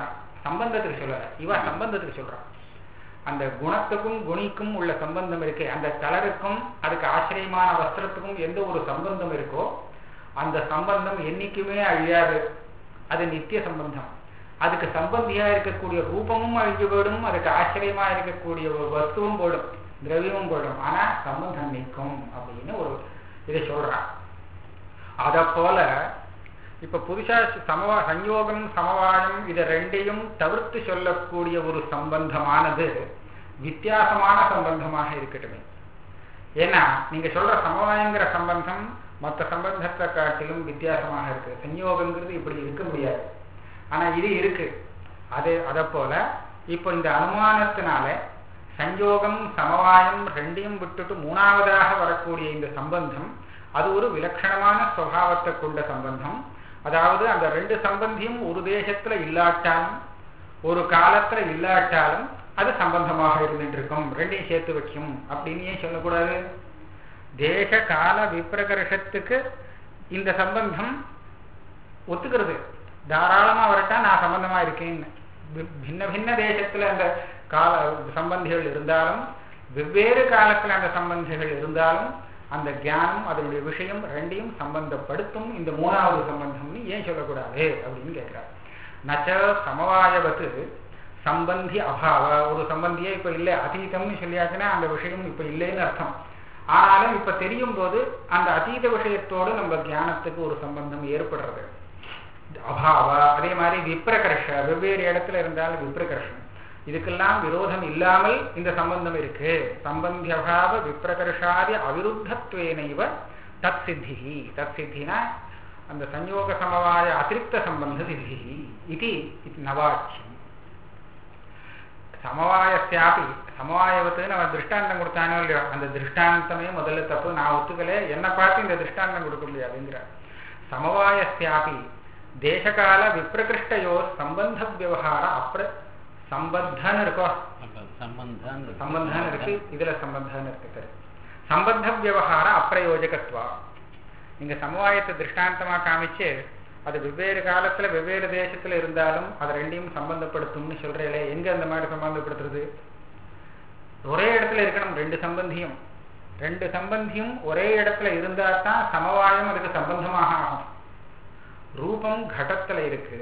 சம்பந்தத்துக்கு சொல்லல இவ சம்பந்தத்துக்கு சொல்றான் அந்த குணத்துக்கும் குணிக்கும் உள்ள சம்பந்தம் இருக்கு அந்த கலருக்கும் அதுக்கு ஆச்சரியமான வஸ்திரத்துக்கும் எந்த ஒரு சம்பந்தம் இருக்கோ அந்த சம்பந்தம் என்னைக்குமே அழியாது அது நித்திய சம்பந்தம் அதுக்கு சம்பந்தியா இருக்கக்கூடிய ரூபமும் அழிஞ்சு போயிடும் அதுக்கு ஆச்சரியமா இருக்கக்கூடிய ஒரு வஸ்துவும் போயிடும் திரவியமும் போயிடும் ஆனா சம்பந்தம் நிற்கும் அப்படின்னு ஒரு இதை சொல்றான் அத போல இப்ப புதுசா சமவா சஞ்சோகம் சமவாயம் இதை ரெண்டையும் தவிர்த்து சொல்லக்கூடிய ஒரு சம்பந்தமானது வித்தியாசமான சம்பந்தமாக இருக்கட்டுமே ஏன்னா நீங்க சொல்ற சமவாயங்கிற சம்பந்தம் மற்ற சம்பந்தத்தை காட்டிலும் வித்தியாசமாக இருக்கு சஞ்சோகங்கிறது இப்படி இருக்க முடியாது ஆனா இது இருக்கு அது அதை போல இப்போ இந்த அனுமானத்தினால சஞ்சோகம் சமவாயம் ரெண்டையும் விட்டுட்டு மூணாவதாக வரக்கூடிய இந்த சம்பந்தம் அது ஒரு விலட்சணமான சுவாவத்தை கொண்ட சம்பந்தம் அதாவது அந்த ரெண்டு சம்பந்தியும் ஒரு தேசத்துல இல்லாட்டாலும் ஒரு காலத்துல இல்லாட்டாலும் அது சம்பந்தமாக இருந்துட்டு இருக்கும் ரெண்டையும் சேர்த்து வைக்கும் அப்படின்னு ஏன் சொல்லக்கூடாது தேச கால விப்ரகர்ஷத்துக்கு இந்த சம்பந்தம் ஒத்துக்கிறது தாராளமா வரட்டா நான் சம்பந்தமா இருக்கேன்னு பின்ன பின்ன தேசத்துல அந்த கால சம்பந்திகள் இருந்தாலும் வெவ்வேறு காலத்துல அந்த சம்பந்திகள் இருந்தாலும் அந்த தியானம் அதனுடைய விஷயம் ரெண்டையும் சம்பந்தப்படுத்தும் இந்த மூணாவது சம்பந்தம்னு ஏன் சொல்லக்கூடாது அப்படின்னு கேட்கிறார் நச்ச சமவாயவத்து சம்பந்தி அபாவ ஒரு சம்பந்தியே இப்ப இல்லை அதீதம்னு சொல்லியாச்சுன்னா அந்த விஷயம் இப்ப இல்லைன்னு அர்த்தம் ஆனாலும் இப்ப தெரியும் போது அந்த அதீத விஷயத்தோடு நம்ம தியானத்துக்கு ஒரு சம்பந்தம் ஏற்படுறது அபாவ அதே மாதிரி விப்ரகர்ஷ வெவ்வேறு இடத்துல இருந்தாலும் விப்ரகர்ஷம் இதுக்கெல்லாம் விரோதம் இல்லாமல் இந்த சம்பந்தம் இருக்கு சம்பந்தி அபாவ விப்ரகர்ஷாதி அவிருத்தத்வேனைவ தத் சித்தி தத் சித்தினா அந்த சஞ்சோக சமவாய அதிருப்த சம்பந்த சித்தி இது நவாட்சியம் சமவாயஸ்யாபி சமவாயவத்துன்னு அவன் திருஷ்டாந்தம் கொடுத்தானோ இல்லையோ அந்த திருஷ்டாந்தமே முதல்ல தப்பு நான் ஒத்துக்கல என்னை பார்த்து இந்த திருஷ்டாந்தம் கொடுக்க முடியாதுங்கிற சமவாயஸ்யாபி தேசகால விப்ரகிருஷ்டையோ சம்பந்த விவகார அப்ர சம்பத்தன்னு இருக்கோ சம்பந்தம் சம்பந்தம் இருக்கு இதுல சம்பந்தம் இருக்கு சரி சம்பந்த விவகார அப்பிரயோஜகத்வா நீங்க சமவாயத்தை திருஷ்டாந்தமா காமிச்சு அது வெவ்வேறு காலத்துல வெவ்வேறு தேசத்துல இருந்தாலும் அது ரெண்டையும் சம்பந்தப்படுத்தும்னு சொல்றீங்களே எங்க அந்த மாதிரி சம்பந்தப்படுத்துறது ஒரே இடத்துல இருக்கணும் ரெண்டு சம்பந்தியும் ரெண்டு சம்பந்தியும் ஒரே இடத்துல இருந்தா தான் சமவாயம் அதுக்கு சம்பந்தமாக ஆகும் ரூபம் கடத்துல இருக்கு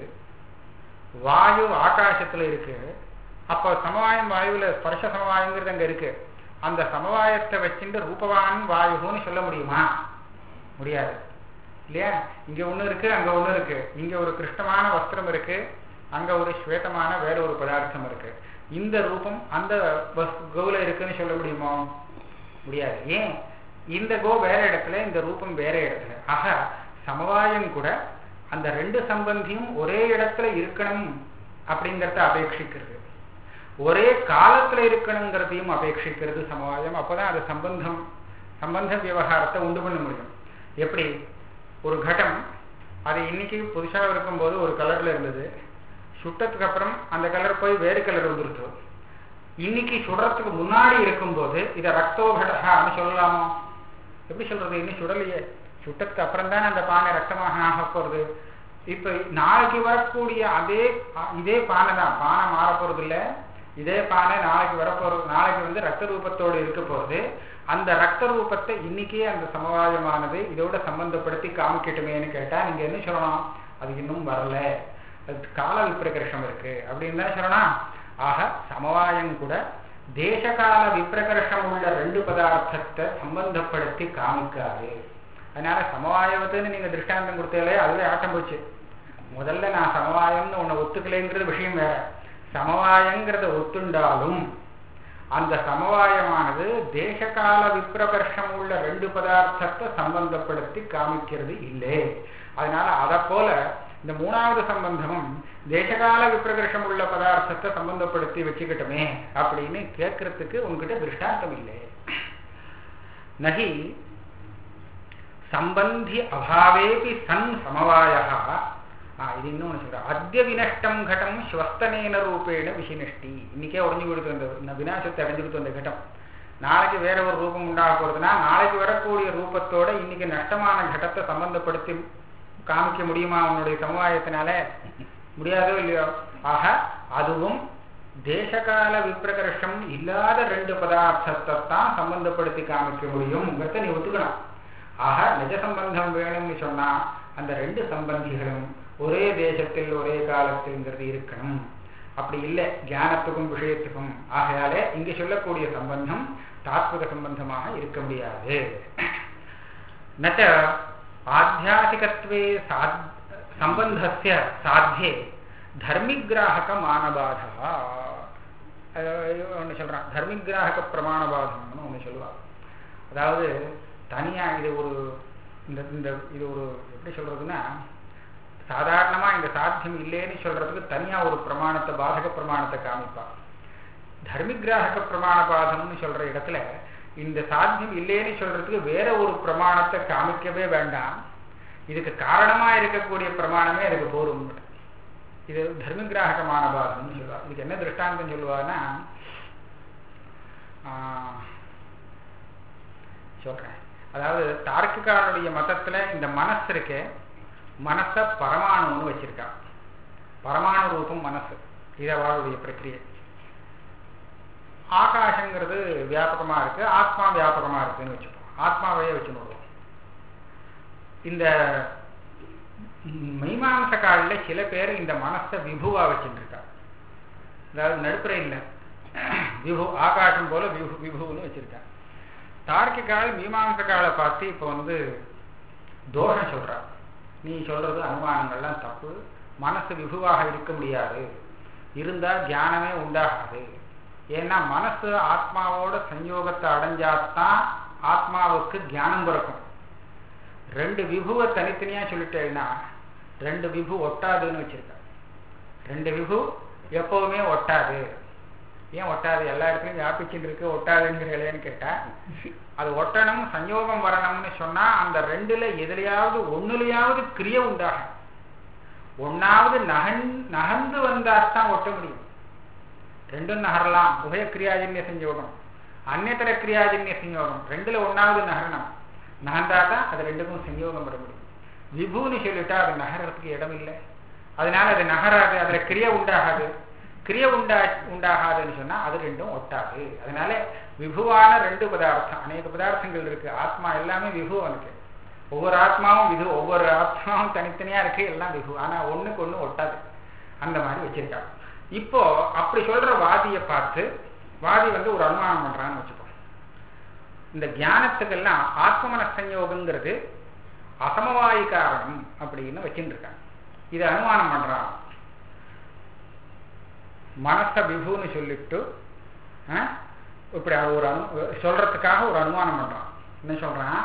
வாயு ஆகாசத்துல இருக்கு அப்போ சமவாயம் வாயுல ஸ்பர்ஷ சமவாயங்கிறது அங்க இருக்கு அந்த சமவாயத்தை வச்சுட்டு ரூபவான் வாயுன்னு சொல்ல முடியுமா முடியாது இல்லையா இங்க ஒண்ணு இருக்கு அங்க ஒண்ணு இருக்கு இங்க ஒரு கிருஷ்ணமான வஸ்திரம் இருக்கு அங்க ஒரு ஸ்வேதமான வேற ஒரு பதார்த்தம் இருக்கு இந்த ரூபம் அந்த கோல இருக்குன்னு சொல்ல முடியுமோ முடியாது ஏன் இந்த கோ வேற இடத்துல இந்த ரூபம் வேற இடத்துல ஆக சமவாயம் கூட அந்த ரெண்டு சம்பந்தியும் ஒரே இடத்துல இருக்கணும் அப்படிங்கிறத அபேட்சிக்கிறது ஒரே காலத்துல இருக்கணுங்கிறதையும் அபேட்சிக்கிறது சமவாயம் அப்பதான் அது சம்பந்தம் சம்பந்த விவகாரத்தை உண்டு பண்ண முடியும் எப்படி ஒரு கட்டம் அது இன்னைக்கு புதுசாக இருக்கும்போது ஒரு கலர்ல இருந்தது சுட்டத்துக்கு அப்புறம் அந்த கலர் போய் வேறு கலர் வந்துருச்சு இன்னைக்கு சுடுறதுக்கு முன்னாடி இருக்கும்போது இதை ரக்தோகடான்னு சொல்லலாமோ எப்படி சொல்றது இன்னும் சுடலையே சுட்டத்துக்கு அப்புறம் தானே அந்த பானை ரத்தமாக ஆக போறது இப்ப நாளைக்கு வரக்கூடிய அதே இதே பானை தான் பானை மாற போறது இல்ல இதே பானை நாளைக்கு வரப்போறது நாளைக்கு வந்து ரத்த ரூபத்தோடு இருக்க போகுது அந்த ரத்த ரூபத்தை இன்னைக்கே அந்த சமவாயமானது இதோட சம்பந்தப்படுத்தி காமிக்கட்டுமேன்னு கேட்டா நீங்க என்ன சொல்லணும் அது இன்னும் வரல அது கால விப்ரகர்ஷம் இருக்கு அப்படின்னு தான் சொல்லணும் ஆக சமவாயம் கூட தேசகால விப்ரகர்ஷம் உள்ள ரெண்டு பதார்த்தத்தை சம்பந்தப்படுத்தி காமிக்காது அதனால சமவாயவத்துன்னு நீங்க திருஷ்டாந்தம் கொடுத்தாலே அதுவே ஆட்டம் போச்சு முதல்ல நான் சமவாயம்னு உன்னை ஒத்துக்கலைங்கிறது விஷயம் வேற சமவாயங்கிறத ஒத்துண்டாலும் அந்த சமவாயமானது தேசகால விப்ரகர்ஷம் உள்ள ரெண்டு பதார்த்தத்தை சம்பந்தப்படுத்தி காமிக்கிறது இல்லை அதனால அதை போல இந்த மூணாவது சம்பந்தமும் தேசகால விப்ரகர்ஷம் உள்ள பதார்த்தத்தை சம்பந்தப்படுத்தி வச்சுக்கிட்டோமே அப்படின்னு கேட்கறதுக்கு உங்ககிட்ட திருஷ்டாந்தம் இல்லை நகி சம்பந்தி அபாவேபி சன் சமவாய இது இன்னொன்று சொல்றேன் அத்திய வினஷ்டம் கட்டம் ஸ்வஸ்தனேன ரூபேண விசினிஷ்டி இன்னைக்கே உடஞ்சு கொடுத்து வந்த வினாசத்தை அடைஞ்சு கொடுத்து வந்த கட்டம் நாளைக்கு வேற ஒரு ரூபம் உண்டாக போறதுன்னா நாளைக்கு வரக்கூடிய ரூபத்தோட இன்னைக்கு நஷ்டமான கட்டத்தை சம்பந்தப்படுத்தி காமிக்க முடியுமா உன்னுடைய சமுதாயத்தினால முடியாதோ இல்லையோ ஆக அதுவும் தேசகால விப்பிரகர்ஷம் இல்லாத ரெண்டு பதார்த்தத்தை தான் சம்பந்தப்படுத்தி காமிக்க முடியும்ங்கிறத நீ ஒத்துக்கணும் ஆக நிஜ சம்பந்தம் வேணும்னு சொன்னா அந்த ரெண்டு சம்பந்திகளும் ஒரே தேசத்தில் ஒரே காலத்தில்ங்கிறது இருக்கணும் அப்படி இல்லை ஞானத்துக்கும் விஷயத்துக்கும் ஆகையாலே இங்கு சொல்லக்கூடிய சம்பந்தம் தாத்விக சம்பந்தமாக இருக்க முடியாது நச்ச ஆத்தியாசிகத்வே சாத் சம்பந்தஸ்ய சாத்தியே தர்மிகிராகக மானபாதா ஒன்று சொல்கிறான் தர்மிகிராகக பிரமாணபாதம்னு ஒன்று சொல்லுவான் அதாவது தனியாக இது ஒரு இந்த இந்த இது ஒரு எப்படி சொல்கிறதுன்னா சாதாரணமாக இந்த சாத்தியம் இல்லைன்னு சொல்கிறதுக்கு தனியாக ஒரு பிரமாணத்தை பாதக பிரமாணத்தை காமிப்பான் தர்மிகிராகக பிரமாணபாதம்னு சொல்கிற இடத்துல இந்த சாத்தியம் இல்லைன்னு சொல்கிறதுக்கு வேற ஒரு பிரமாணத்தை காமிக்கவே வேண்டாம் இதுக்கு காரணமாக இருக்கக்கூடிய பிரமாணமே அதுக்கு போரும் இது தர்மகிராகமான பாதம்னு சொல்லுவா இதுக்கு என்ன திருஷ்டாந்தம் சொல்லுவான்னா சொல்றேன் அதாவது தார்க்கிகாருடைய மதத்துல இந்த மனசு இருக்கே மனசை பரமாணுன்னு வச்சிருக்கா பரமாணு ரூபம் மனசு இது அவளுடைய பிரக்கிரியை ஆகாசங்கிறது வியாபகமா இருக்கு ஆத்மா வியாபகமா இருக்குன்னு வச்சுப்போம் ஆத்மாவையே வச்சுடுவோம் இந்த மீமாம்ச காலில் சில பேர் இந்த மனசை விபுவா வச்சுருக்கா அதாவது நடுப்புற இல்லை விபு ஆகாசம் போல விபு விபுன்னு வச்சிருக்கா தார்க்கிகால் மீமாம்ச காலை பார்த்து இப்போ வந்து தோஷம் சொல்றா நீ சொல்றது அனுமானங்கள்லாம் தப்பு மனசு விபுவாக இருக்க முடியாது இருந்தா தியானமே உண்டாகாது ஏன்னா மனசு ஆத்மாவோட சஞ்சோகத்தை அடைஞ்சாதான் ஆத்மாவுக்கு தியானம் பிறக்கும் ரெண்டு விபுவை தனித்தனியா சொல்லிட்டேன்னா ரெண்டு விபு ஒட்டாதுன்னு வச்சிருக்க ரெண்டு விபு எப்பவுமே ஒட்டாது ஏன் ஒட்டாது எல்லா இடத்துலையும் வியாபிச்சுட்டு இருக்கு ஒட்டாதுங்கிறேன்னு கேட்டா அது ஒட்டணும் சஞ்சோகம் வரணும்னு சொன்னா அந்த ரெண்டுல எதுலையாவது ஒண்ணுலையாவது கிரிய உண்டாகும் ஒன்னாவது நகன் நகர்ந்து வந்தாத்தான் ஒட்ட முடியும் ரெண்டும் நகரலாம் உபய கிரியாஜன்ய சஞ்சோகம் அந்நேத்தர கிரியாஜன்ய சஞ்சோகம் ரெண்டுல ஒன்னாவது நகரணும் நகர்ந்தாதான் அது ரெண்டுக்கும் சஞ்சோகம் வர முடியும் விபுன்னு சொல்லிட்டா அது நகரத்துக்கு இடம் இல்லை அதனால அது நகராது அதுல கிரிய உண்டாகாது கிரிய உண்டா உண்டாகாதுன்னு சொன்னா அது ரெண்டும் ஒட்டாது அதனால விபுவான ரெண்டு பதார்த்தம் அநேக பதார்த்தங்கள் இருக்கு ஆத்மா எல்லாமே விபு அவனுக்கு ஒவ்வொரு ஆத்மாவும் விது ஒவ்வொரு ஆத்மாவும் தனித்தனியா இருக்கு எல்லாம் விபு ஆனா ஒண்ணுக்கு ஒண்ணு ஒட்டாது அந்த மாதிரி வச்சிருக்காங்க இப்போ அப்படி சொல்ற வாதியை பார்த்து வாதி வந்து ஒரு அனுமானம் பண்றான்னு வச்சுப்போம் இந்த தியானத்துக்கெல்லாம் ஆத்மமன சஞ்சோகங்கிறது அசமவாயி காரணம் அப்படின்னு வச்சுட்டு இருக்காங்க இது அனுமானம் பண்றான் மனச விபுன்னு சொல்லிட்டு இப்படி ஒரு அனு சொல்றதுக்காக ஒரு அனுமானம் பண்றான் என்ன சொல்றான்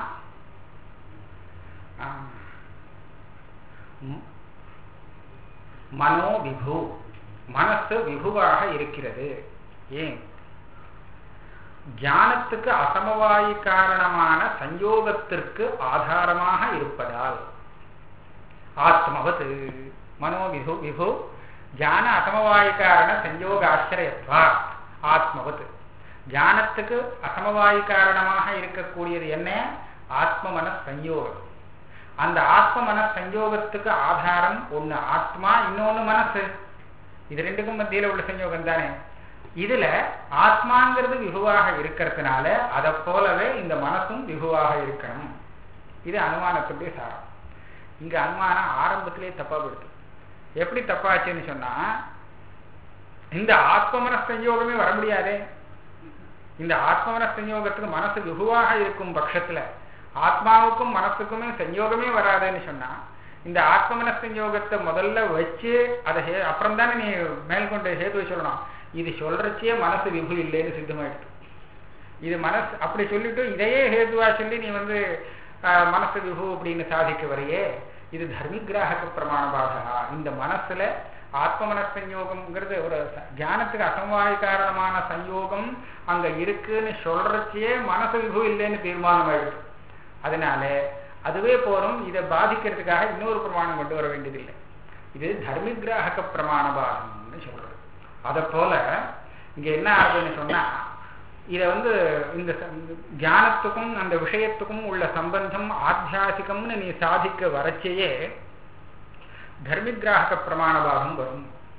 மனோ விபு மனசு விபுவாக இருக்கிறது ஏன் ஞானத்துக்கு அசமவாயி காரணமான சஞ்சோகத்திற்கு ஆதாரமாக இருப்பதால் ஆத்மவத் மனோ விபு விபு ஞான அசமவாயி காரண சஞ்சோக ஆச்சரியத்வா ஆத்மவத் ஞானத்துக்கு அசமவாயி காரணமாக இருக்கக்கூடியது என்ன ஆத்ம மன சஞ்சோகம் அந்த ஆத்ம மன சஞ்சோகத்துக்கு ஆதாரம் ஒண்ணு ஆத்மா இன்னொன்னு மனசு இது ரெண்டுக்கும் மத்தியில உள்ள சஞ்சோகம் தானே இதுல ஆத்மாங்கிறது விகுவாக இருக்கிறதுனால அதை போலவே இந்த மனசும் விகுவாக இருக்கணும் இது அனுமானத்துடைய சாரம் இங்க அனுமானம் ஆரம்பத்திலே தப்பா போயிடுது எப்படி தப்பாச்சுன்னு சொன்னா இந்த ஆத்மமன சஞ்சோகமே வர முடியாதே இந்த ஆத்மமன சஞ்சோகத்துக்கு மனசு விகுவாக இருக்கும் பட்சத்துல ஆத்மாவுக்கும் மனசுக்குமே சஞ்சோகமே வராதுன்னு சொன்னா இந்த ஆத்மமன சஞ்சோகத்தை முதல்ல வச்சு அதை அப்புறம் தானே நீ மேல்கொண்ட ஹேதுவை சொல்லணும் இது சொல்றச்சே மனசு விபு இல்லைன்னு சித்தமாயிடுது இது மனசு அப்படி சொல்லிட்டு இதையே ஹேதுவா சொல்லி நீ வந்து மனசு விபு அப்படின்னு சாதிக்க வரையே இது தர்மிகிராக பிரமாண பாதகா இந்த மனசுல ஆத்ம மனசஞ்சோகம்ங்கிறது ஒரு தியானத்துக்கு அசமவாய காரணமான சஞ்சோகம் அங்க இருக்குன்னு சொல்றச்சே மனசு விபு இல்லைன்னு தீர்மானம் ஆயிடுது அதனால அதுவே போறோம் இதை பாதிக்கிறதுக்காக இன்னொரு பிரமாணம் கொண்டு வர வேண்டியதில்லை இது தர்மிகிராக பிரமாண பாதம்னு சொல்றது அதை போல இங்க என்ன ஆகுதுன்னு சொன்னா இதை வந்து இந்த தியானத்துக்கும் அந்த விஷயத்துக்கும் உள்ள சம்பந்தம் ஆத்தியாசிகம்னு நீ சாதிக்க வரச்சேயே தர்மிகிராக பிரமாண பாகம் வரும்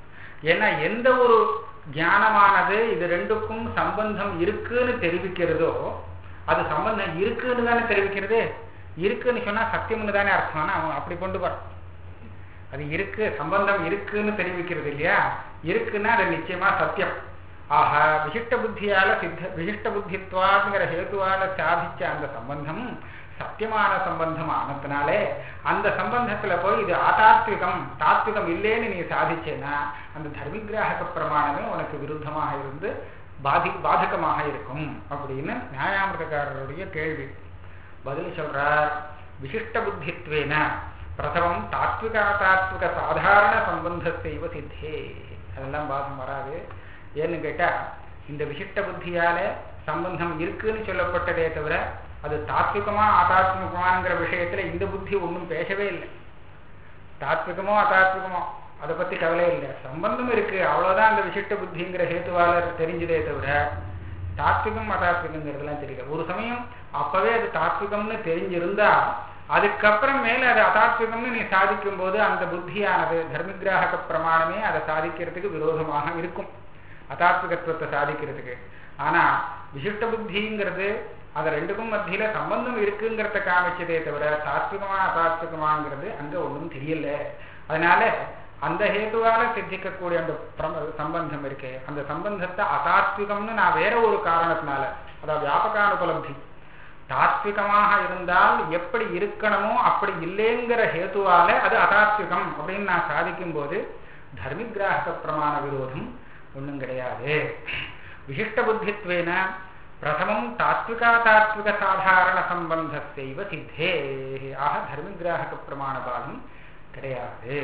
ஏன்னா எந்த ஒரு ஞானமானது இது ரெண்டுக்கும் சம்பந்தம் இருக்குன்னு தெரிவிக்கிறதோ அது சம்பந்தம் இருக்குன்னு தானே தெரிவிக்கிறது இருக்குன்னு சொன்னா சத்தியம்னு தானே அர்த்தம் ஆனா அவன் அப்படி கொண்டு போறான் அது இருக்கு சம்பந்தம் இருக்குன்னு தெரிவிக்கிறது இல்லையா இருக்குன்னா அது நிச்சயமா சத்தியம் ஆக விசிஷ்ட புத்தியால சித்த விசிஷ்ட புத்தித்வாங்கிற ஹேதுவால சாதிச்ச அந்த சம்பந்தம் சத்தியமான சம்பந்தம் ஆனதுனாலே அந்த சம்பந்தத்துல போய் இது ஆதாத்விகம் தாத்விகம் இல்லைன்னு நீ சாதிச்சேன்னா அந்த தர்மிகிராக பிரமாணமே உனக்கு விருத்தமாக இருந்து பாதி பாதகமாக இருக்கும் அப்படின்னு நியாயாமிரதக்காரருடைய கேள்வி பதில் சொல்றார் விசிஷ்ட புத்தித்வேன பிரதமம் தாத்விகா தாத்விக சாதாரண சம்பந்தத்தைவ சித்தே அதெல்லாம் பாதம் வராது ஏன்னு கேட்டா இந்த விசிஷ்ட புத்தியால சம்பந்தம் இருக்குன்னு சொல்லப்பட்டதே தவிர அது தாத்விகமா அதாத்மிகமாங்கிற விஷயத்துல இந்த புத்தி ஒன்றும் பேசவே இல்லை தாத்விகமோ அதாத்விகமோ அதை பத்தி கவலை இல்லை சம்பந்தம் இருக்கு அவ்வளவுதான் அந்த விசிஷ்ட புத்திங்கிற ஹேத்துவால தெரிஞ்சதே தவிர தாத்விகம் அதாத்விகங்கிறதுலாம் தெரியல ஒரு சமயம் அப்பவே அது தாத்விகம்னு தெரிஞ்சிருந்தா அதுக்கப்புறம் மேல அது அதாத்விகம்னு நீ சாதிக்கும் போது அந்த புத்தியானது தர்மிகிராக பிரமாணமே அதை சாதிக்கிறதுக்கு விரோதமாக இருக்கும் அதாத்விகத்துவத்தை சாதிக்கிறதுக்கு ஆனா விசிஷ்ட புத்திங்கிறது அது ரெண்டுக்கும் மத்தியில சம்பந்தம் இருக்குங்கிறத காமிச்சதே தவிர தாத்விகமா அதாத்விகமாங்கிறது அங்க ஒன்றும் தெரியல அதனால அந்த ஹேத்துவால சித்திக்கக்கூடிய அந்த சம்பந்தம் இருக்கு அந்த சம்பந்தத்தை அதாத்விகம்னு நான் வேற ஒரு காரணத்தினால அதாவது வியாபகானுபலப்தி தாத்விகமாக இருந்தால் எப்படி இருக்கணுமோ அப்படி இல்லைங்கிற ஹேத்துவால அது அதாத்விகம் அப்படின்னு நான் சாதிக்கும் போது தர்மிகிராக பிரமாண விரோதம் ஒன்றும் கிடையாது விசிஷ்ட புத்தித்வேன பிரதமம் தாத்விகா தாத்விக சாதாரண சம்பந்தத்தைவ சித்தே ஆக தர்மிகிராக பிரமாண பாதம் கிடையாது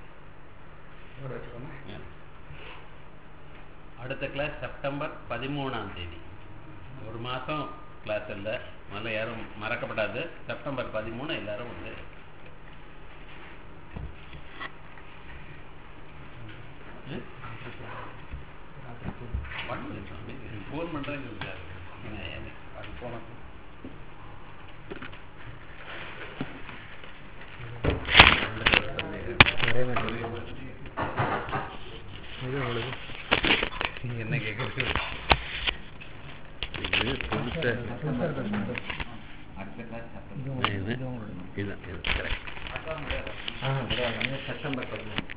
அடுத்த கிளாஸ் செப்டம்பர் பதிமூணாம் தேதி ஒரு மாதம் கிளாஸ் இல்லை முதல்ல யாரும் மறக்கப்படாது செப்டம்பர் பதிமூணு எல்லாரும் வந்து ஃபோன் பண்ணுறேன்னு சொல்லிட்டாரு அது போனோம் என்ன கேட்குறது இது புதுசு அடுத்த கிளாஸ் இது இதுதான் இது கரெக்ட் செப்டம்பர் பதிமூணு